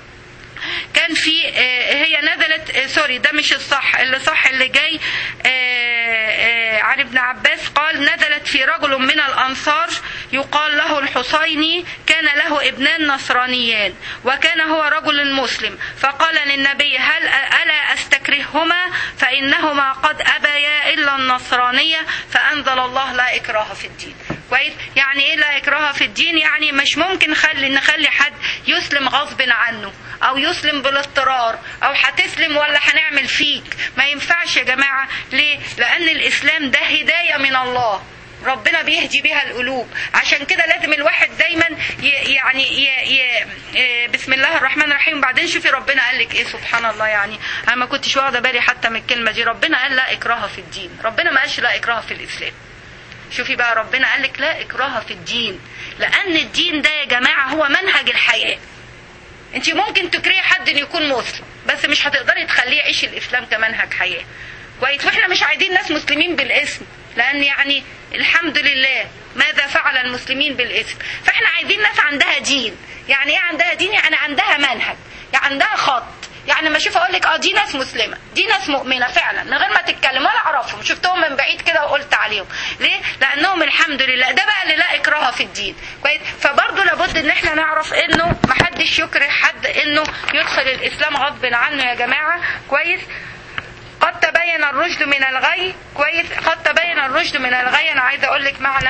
كان في هي نزلت سوري ده مش الصح اللي صح اللي جاي عن ابن عباس قال نزلت في رجل من الأنصار يقال له الحسيني كان له ابنان نصرانيان وكان هو رجل مسلم فقال للنبي هل ألا أستكرههما فإنهما قد أبيا إلا النصرانية فأنزل الله لا إكراه في الدين كويس يعني ايه لا اكراه في الدين يعني مش ممكن نخلي نخلي حد يسلم غصب عنه او يسلم بالاضطرار او هتسلم ولا هنعمل فيك ما ينفعش يا جماعه ليه لان الاسلام ده هدايه من الله ربنا بيهدي بيها القلوب عشان كده لازم الواحد دايما ي يعني ي ي ي بسم الله الرحمن الرحيم بعدين شوفي ربنا قال لك ايه سبحان الله يعني انا ما كنتش واخده بالي حتى من الكلمه دي ربنا قال لا اكراه في الدين ربنا ما قالش لا اكراه في الاسلام شوفي بقى ربنا قال لك لا اكراه في الدين لان الدين ده يا جماعه هو منهج الحياه انت ممكن تكرهي حد ان يكون مسلم بس مش هتقدري تخليه يعيش الاسلام كمنهج حياه كويس واحنا مش عايزين ناس مسلمين بالاسم لان يعني الحمد لله ماذا فعل المسلمين بالاسم فاحنا عايزين ناس عندها دين يعني ايه عندها دين يعني عندها منهج يعني عندها خط يعني ما اشوف اقول لك اه دي ناس مسلمه دي ناس مؤمنه فعلا من غير ما تتكلم ولا اعرفهم شفتهم من بعيد كده وقلت عليهم ليه لانهم الحمد لله ده بقى اللي لا اكراه في الدين كويس فبرضه لابد ان احنا نعرف انه ما حدش يكره حد انه يدخل الاسلام غصب عنه يا جماعه كويس قد تبين الرشد من الغي كويس قد تبين الرشد من الغي انا عايزه اقول لك معنى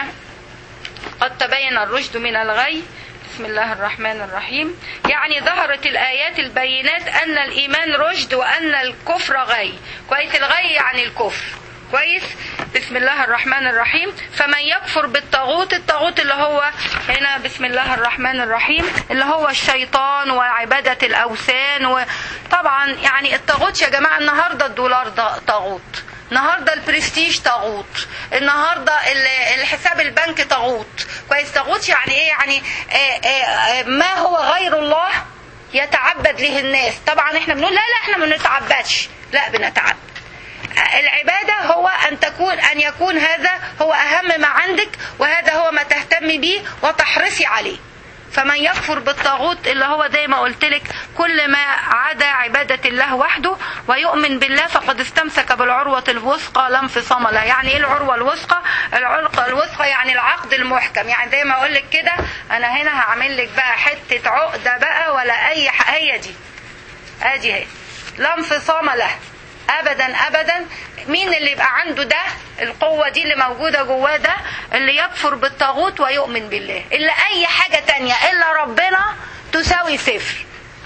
قد تبين الرشد من الغي بسم الله الرحمن الرحيم يعني ظهرت الآيات البينات أن الإيمان رشد وأن الكفر غي كويس الغي يعني الكفر كويس بسم الله الرحمن الرحيم فمن يكفر بالطاغوت الطاغوت اللي هو هنا بسم الله الرحمن الرحيم اللي هو الشيطان وعبادة الأوثان وطبعا يعني الطاغوت يا جماعة النهاردة الدولار ده طاغوت النهارده البرستيج طاغوت النهارده الحساب البنك طاغوت كويس طاغوت يعني ايه يعني آآ آآ ما هو غير الله يتعبد له الناس طبعا احنا بنقول لا لا احنا ما بنتعبدش لا بنتعبد العبادة هو أن تكون أن يكون هذا هو أهم ما عندك وهذا هو ما تهتمي به وتحرصي عليه فمن يكفر بالطاغوت اللي هو زي ما قلت لك كل ما عدا عبادة الله وحده ويؤمن بالله فقد استمسك بالعروة الوثقى لا انفصام لها يعني ايه العروة الوثقى العروة الوثقى يعني العقد المحكم يعني زي ما اقول لك كده انا هنا هعمل لك بقى حتة عقدة بقى ولا اي هي دي ادي هي لا انفصام لها ابدا ابدا مين اللي يبقى عنده ده القوة دي اللي موجودة جواه ده اللي يكفر بالطاغوت ويؤمن بالله إلا أي حاجة تانية إلا ربنا تساوي صفر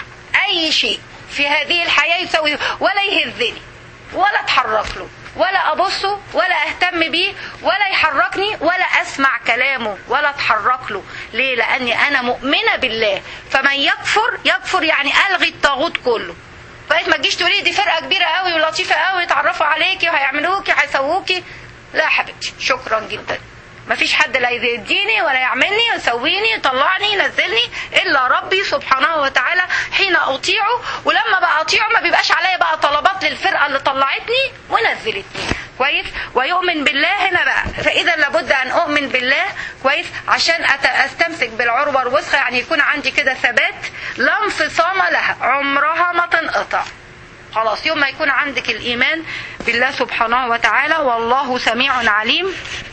أي شيء في هذه الحياة يساوي ولا يهزني ولا اتحرك له ولا أبصه ولا أهتم بيه ولا يحركني ولا أسمع كلامه ولا أتحرك له ليه لأني أنا مؤمنة بالله فمن يكفر يكفر يعني ألغي الطاغوت كله بقيت ما تجيش تقولي دي فرقه كبيره قوي ولطيفه قوي يتعرفوا عليكي وهيعملوكي وهيسووكي لا يا حبيبتي شكرا جدا ما فيش حد لا يديني ولا يعملني ويسويني يطلعني ينزلني الا ربي سبحانه وتعالى حين اطيعه ولما بقى اطيعه ما بيبقاش عليا بقى طلبات للفرقه اللي طلعتني ونزلتني كويس ويؤمن بالله هنا بقى فاذا لابد ان اؤمن بالله كويس عشان استمسك بالعروه الوثقى يعني يكون عندي كده ثبات لا انفصام لها عمرها ما تنقطع خلاص يوم ما يكون عندك الايمان بالله سبحانه وتعالى والله سميع عليم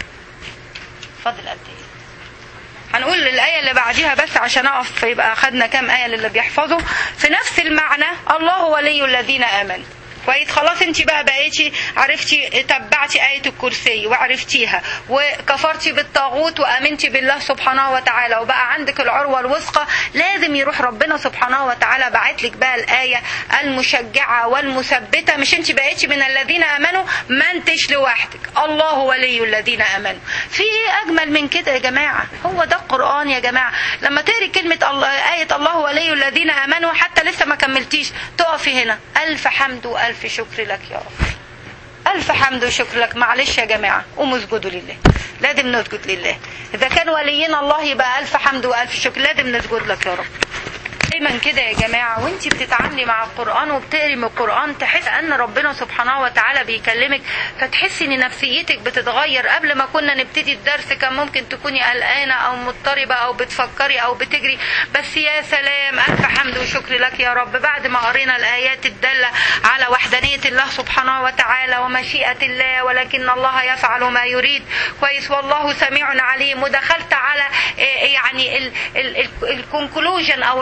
فضل قد ايه هنقول الآية اللي بعديها بس عشان أقف يبقى خدنا كام آية للي بيحفظوا في نفس المعنى الله ولي الذين آمنوا كويس خلاص انت بقى بقيتي عرفتي تبعتي آية الكرسي وعرفتيها وكفرتي بالطاغوت وآمنتي بالله سبحانه وتعالى وبقى عندك العروة الوثقى لازم يروح ربنا سبحانه وتعالى بعت لك بقى الآية المشجعة والمثبتة مش انت بقيتي من الذين آمنوا ما انتش لوحدك الله ولي الذين آمنوا في ايه أجمل من كده يا جماعة هو ده القرآن يا جماعة لما تقري كلمة الله آية الله ولي الذين آمنوا حتى لسه ما كملتيش تقفي هنا ألف حمد وألف ألف شكر لك يا رب ألف حمد وشكر لك معلش يا جماعة قوموا اسجدوا لله لازم نسجد لله إذا كان ولينا الله يبقى ألف حمد وألف شكر لازم نسجد لك يا رب دايما كده يا جماعة وانت بتتعاملي مع القرآن وبتقري من القرآن تحس ان ربنا سبحانه وتعالى بيكلمك فتحسي ان نفسيتك بتتغير قبل ما كنا نبتدي الدرس كان ممكن تكوني قلقانة او مضطربة او بتفكري او بتجري بس يا سلام الف حمد وشكر لك يا رب بعد ما قرينا الايات الدالة على وحدانية الله سبحانه وتعالى ومشيئة الله ولكن الله يفعل ما يريد كويس والله سميع عليم ودخلت على يعني الكونكلوجن او الخلاصة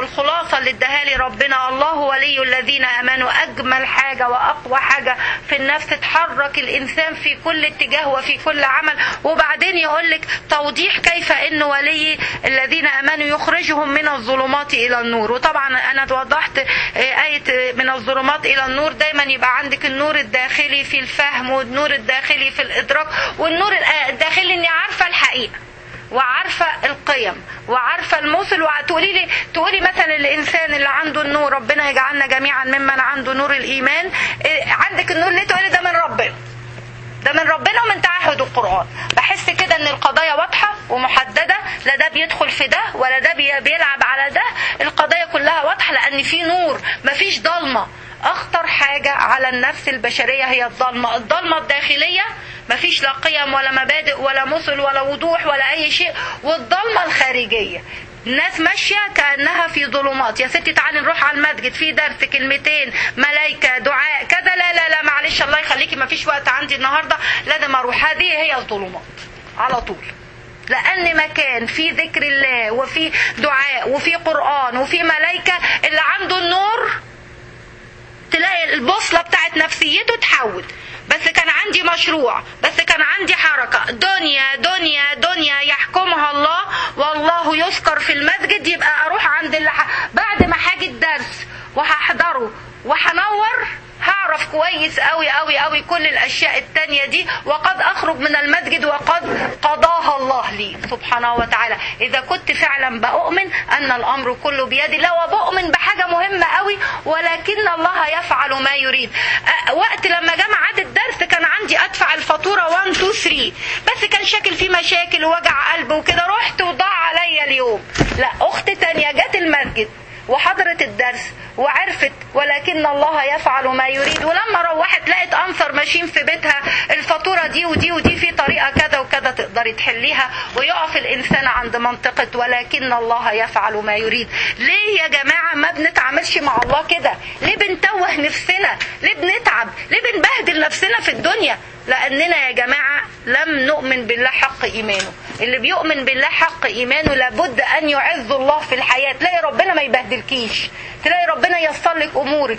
الخلاصة اللي اداها لي ربنا الله ولي الذين امنوا اجمل حاجة واقوى حاجة في النفس تحرك الانسان في كل اتجاه وفي كل عمل وبعدين يقول لك توضيح كيف ان ولي الذين امنوا يخرجهم من الظلمات الى النور وطبعا انا وضحت آية من الظلمات الى النور دايما يبقى عندك النور الداخلي في الفهم والنور الداخلي في الادراك والنور الداخلي اني عارفة الحقيقة وعارفه القيم وعارفه المثل وتقولي لي تقولي مثلا الانسان اللي عنده النور ربنا يجعلنا جميعا ممن عنده نور الايمان إيه عندك النور ليه تقولي ده من ربنا ده من ربنا ومن تعهد القرآن بحس كده ان القضايا واضحة ومحددة لا ده بيدخل في ده ولا ده بيلعب على ده القضايا كلها واضحة لان في نور مفيش ضلمة اخطر حاجة على النفس البشرية هي الضلمة الضلمة الداخلية مفيش لا قيم ولا مبادئ ولا مثل ولا وضوح ولا اي شيء والضلمة الخارجية الناس ماشية كأنها في ظلمات يا ستي تعالي نروح على المسجد في درس كلمتين ملايكة دعاء كذا لا لا لا معلش الله يخليكي مفيش وقت عندي النهاردة لازم اروح هذه هي الظلمات على طول لأن مكان فيه ذكر الله وفي دعاء وفي قرآن وفي ملايكة اللي عنده النور تلاقي البوصلة بتاعت نفسيته تحول بس كان عندي مشروع بس كان عندي حركة دنيا دنيا دنيا يحكمها الله والله يذكر في المسجد يبقى أروح عند اللي ح... بعد ما حاجة الدرس وهحضره وهنور هعرف كويس قوي قوي قوي كل الاشياء التانية دي وقد اخرج من المسجد وقد قضاها الله لي سبحانه وتعالى اذا كنت فعلا بؤمن ان الامر كله بيد الله وبؤمن بحاجة مهمة قوي ولكن الله يفعل ما يريد وقت لما جه ميعاد الدرس كان عندي ادفع الفاتورة 1 2 3 بس كان شاكل فيه مشاكل ووجع قلب وكده رحت وضاع عليا اليوم لا اخت تانية جت المسجد وحضرت الدرس وعرفت ولكن الله يفعل ما يريد ولما روحت لقت انصر ماشيين في بيتها الفاتوره دي ودي ودي في طريقه كذا وكذا تقدري تحليها ويقف الانسان عند منطقه ولكن الله يفعل ما يريد ليه يا جماعه ما بنتعاملش مع الله كده ليه بنتوه نفسنا ليه بنتعب ليه بنبهدل نفسنا في الدنيا لاننا يا جماعه لم نؤمن بالله حق ايمانه اللي بيؤمن بالله حق ايمانه لابد ان يعز الله في الحياه تلاقي ربنا ما يبهدلكيش تلاقي ربنا ييسر لك امورك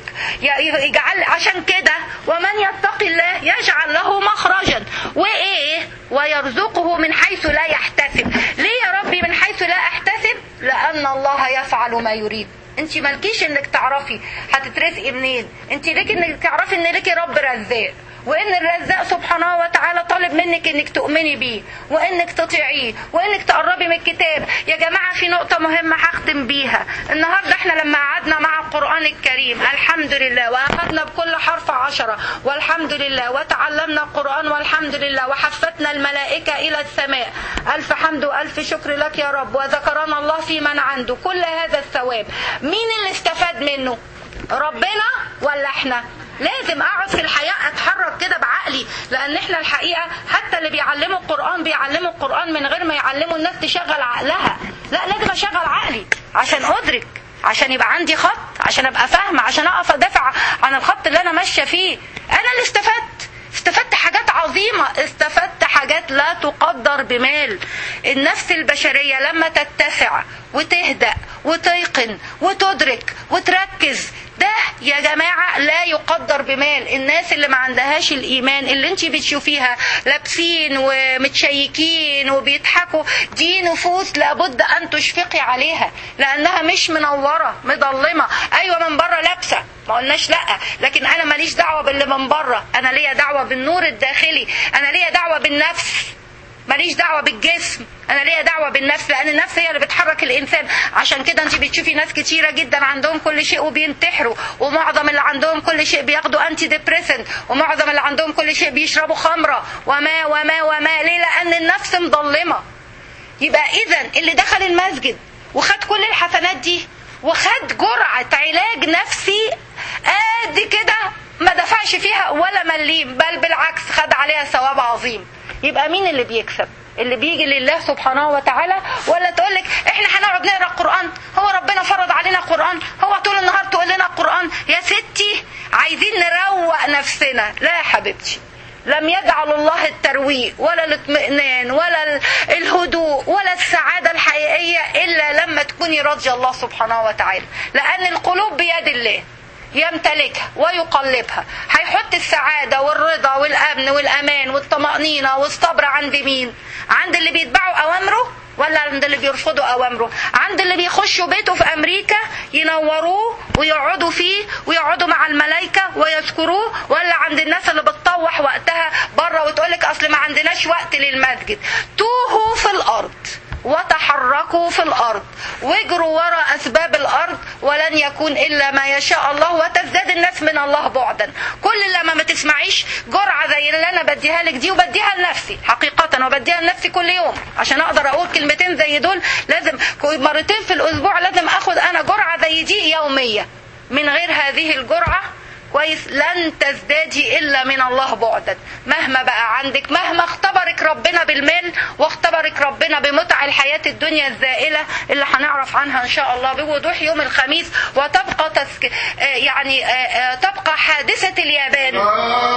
يجعل عشان كده ومن يتق الله يجعل له مخرجا وايه ويرزقه من حيث لا يحتسب ليه يا ربي من حيث لا احتسب لان الله يفعل ما يريد انت مالكيش انك تعرفي هتترزقي منين انت ليك انك تعرفي ان ليكي رب رزاق وان الرزاق سبحانه وتعالى طالب منك انك تؤمني بيه وانك تطيعيه وانك تقربي من الكتاب يا جماعه في نقطه مهمه هختم بيها النهارده احنا لما قعدنا مع القران الكريم الحمد لله واخذنا بكل حرف عشرة والحمد لله وتعلمنا القران والحمد لله وحفتنا الملائكه الى السماء الف حمد والف شكر لك يا رب وذكرنا الله في من عنده كل هذا الثواب مين اللي استفاد منه ربنا ولا احنا لازم اقعد في الحياه اتحرك كده بعقلي لان احنا الحقيقه حتى اللي بيعلموا القران بيعلموا القران من غير ما يعلموا الناس تشغل عقلها لا لازم اشغل عقلي عشان ادرك عشان يبقى عندي خط عشان ابقى فاهمه عشان اقف ادافع عن الخط اللي انا ماشيه فيه انا اللي استفدت استفدت حاجات عظيمة استفدت حاجات لا تقدر بمال النفس البشرية لما تتسع وتهدأ وتيقن وتدرك وتركز ده يا جماعة لا يقدر بمال الناس اللي ما عندهاش الإيمان اللي انت بتشوفيها لابسين ومتشيكين وبيضحكوا دي نفوس لابد أن تشفقي عليها لأنها مش منورة مضلمة أيوة من بره لابسة ما قلناش لا لكن انا ماليش دعوه باللي من بره انا ليا دعوه بالنور الداخلي انا ليا دعوه بالنفس ماليش دعوه بالجسم انا ليا دعوه بالنفس لان النفس هي اللي بتحرك الانسان عشان كده انت بتشوفي ناس كتيره جدا عندهم كل شيء وبينتحروا ومعظم اللي عندهم كل شيء بياخدوا انتي ديبريسنت ومعظم اللي عندهم كل شيء بيشربوا خمره وما وما وما ليه لان النفس مظلمه يبقى اذا اللي دخل المسجد وخد كل الحسنات دي وخد جرعه علاج نفسي قد كده ما دفعش فيها ولا مليم بل بالعكس خد عليها ثواب عظيم يبقى مين اللي بيكسب اللي بيجي لله سبحانه وتعالى ولا تقول لك احنا هنقعد نقرا القران هو ربنا فرض علينا القران هو طول النهار تقول لنا القران يا ستي عايزين نروق نفسنا لا يا حبيبتي لم يجعل الله الترويق ولا الاطمئنان ولا ال- الهدوء ولا السعادة الحقيقية إلا لما تكوني راضية الله سبحانه وتعالى لأن القلوب بيد الله يمتلكها ويقلبها هيحط السعادة والرضا والأمن والأمان والطمأنينة والصبر عند مين عند اللي بيتبعوا أوامره ولا عند اللي بيرفضوا أوامره عند اللي بيخشوا بيته في أمريكا ينوروه ويقعدوا فيه ويقعدوا مع الملائكة ويذكروه ولا عند الناس اللي بتطوح وقتها بره وتقولك أصل ما عندناش وقت للمسجد توهوا في الأرض وتحركوا في الأرض واجروا وراء أسباب الأرض ولن يكون إلا ما يشاء الله وتزداد الناس من الله بعدا كل لما ما تسمعيش جرعة زي اللي أنا بديها لك دي وبديها لنفسي حقيقة وبديها لنفسي كل يوم عشان أقدر أقول كلمتين زي دول لازم مرتين في الأسبوع لازم أخد أنا جرعة زي دي يومية من غير هذه الجرعة كويس لن تزدادي الا من الله بعدا مهما بقى عندك مهما اختبرك ربنا بالمال واختبرك ربنا بمتع الحياه الدنيا الزائله اللي هنعرف عنها ان شاء الله بوضوح يوم الخميس وتبقى تسك... آه يعني آه آه تبقى حادثه اليابان